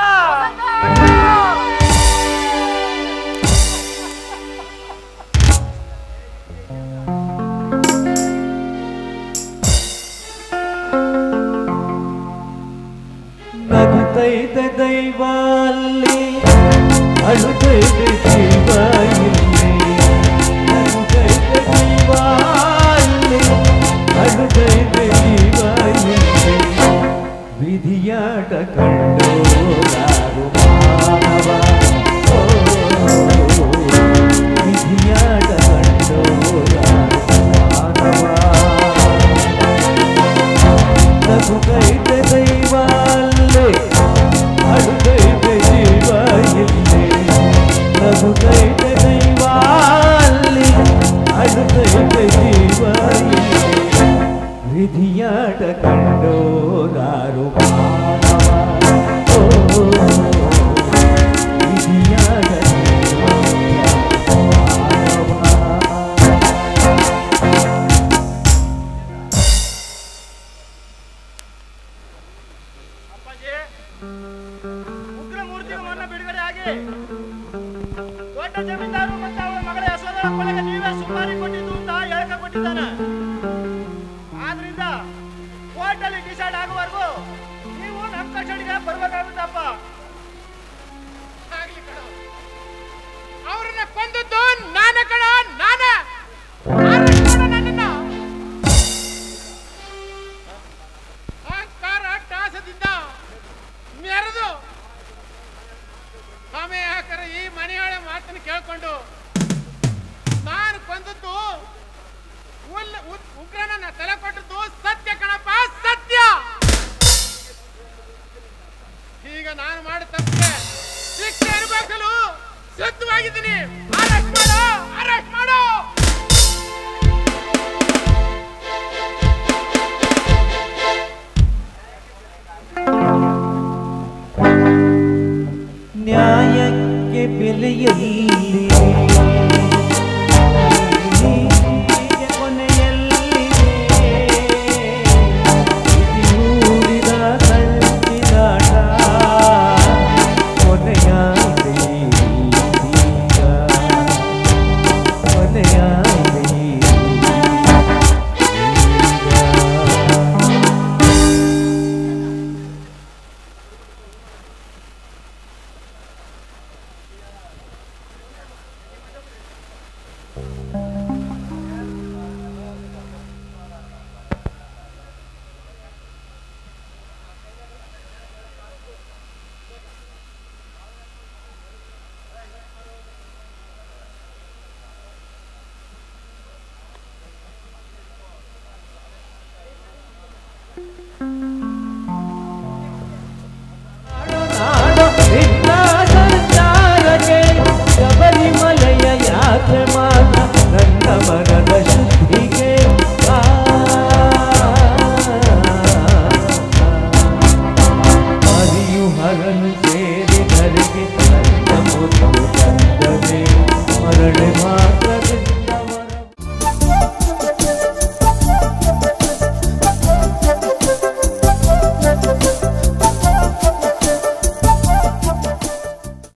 ನಗುತ್ತೈತೆ ದೈವ ಅಲ್ಲಿ ಅಳುತ್ತೈತೆ ಜೀವ ಇಲ್ಲಿ ನಗುತ್ತೈತೆ ದೈವ ಅಲ್ಲಿ ಅಳುತ್ತೈತೆ ಜೀವ ಇಲ್ಲಿ ವಿಧಿಯಾಟ ಕಂಡು ಯಾರು ಮಾನವ ಓ, ವಿಧಿಯಾಟ ಕಂಡು ಯಾರು ಮಾನವ ನಗುತ್ತೈತೆ ದೈವ ಅಲ್ಲೇ ಅಳುತ್ತೈತೆ ಜೀವ ಇಲ್ಲಿ ನಗುತ್ತೈತೆ ದೈವ ಅಲ್ಲಿ ಅಳುತ್ತೈತೆ ಜೀವ ಇಲ್ಲಿ ವಿಧಿಯಾಟ ಕಂಡೋರಾರು ಮಾನವ ಓ, ವಿಧಿಯಾಟ ಕಂಡೋರಾರು ಮಾನವ ಅಪ್ಪಾಜಿ ಉಗ್ರ ಮೂರ್ತಿಗೆ ಮೊನ್ನೆ ಬಿಡುಗಡೆ ಆಗಿ ದೊಡ್ಡ ಜಮೀನ್ದಾರು ಮತ್ತು ಅವರ ಮಗಳ ಯಶೋಧರ ಕೊಲೆಗೆ ನೀವೇ ಸುಪಾರಿ ಕೊಟ್ಟಿದ್ದು ಅಂತ ಹೇಳ್ಕ ಕೊಟ್ಟಿದ್ದಾನೆ ಆದ್ರಿಂದ ಕೋರ್ಟ್ ಅಲ್ಲಿ ಡಿಸೈಡ್ ಆಗುವವರೆಗೂ ನೀವು ನಮ್ಮ ಕಸ್ಟಡಿಗೆ ಬರ್ಬೇಕಾಗುತ್ತಪ್ಪ ಆಗ್ಲಿ ಕಣ ಅವ್ರನ್ನ ಕೊಂದದ್ದು ನಾನ ಕಣ ನಾನ ನನ್ನನ್ನ ಅಹಂಕಾರ ಟಾಸದಿಂದ ಮೆರೆದು ಆಮೆ ಹಾಕರ ಈ ಮನೆಯೊಳ ಮಾತನ್ನು ಕೇಳ್ಕೊಂಡು ನಾನು ಕೊಂದದ್ದು ಉಲ್ ಉದ್- ಉಗ್ರನನ್ನ ತಲೆ ಕೊಟ್ಟದ್ದು ಸತ್ಯ ಕಣಪ್ಪ ಸತ್ಯ ಈಗ ನಾನು ಮಾಡಿ ತಪ್ಪಿಗೆ ಶಿಕ್ಷೆ ಅನುಭವಿಸಲು ಸಿದ್ಧವಾಗಿದ್ದೀನಿ ಅರೆಸ್ಟ್ ಮಾಡು ಅರೆಸ್ಟ್ ಮಾಡು ನ್ಯಾಯಕ್ಕೆ ಬೆಲೆಯಲ್ಲಿ ಕೊನೆಯಲ್ಲಿದೆ ಊರಿನ ಸಂಚಿದಾಟ ಕೊನೆಯಾಗಿದೆ ಈಗ ಕೊನೆಯಾಗಿದೆ ಈಗ ನಾಡು ಬಿಟ್ಟ ಸಂಚಾರಕ್ಕೆ ಶಬರಿಮಲೆಯ ಯಾತ್ರೆ ಮಾಡ ನನ್ನ ಮನದ ಶುದ್ಧಿಗೆ ಆ. ಹರಿಯು ಹರನು ಸೇರಿ ಧರಿಗೆ ನನ್ನ ಮುತ್ತು ತಂದನೆ ಮರಳೆ ಮಾ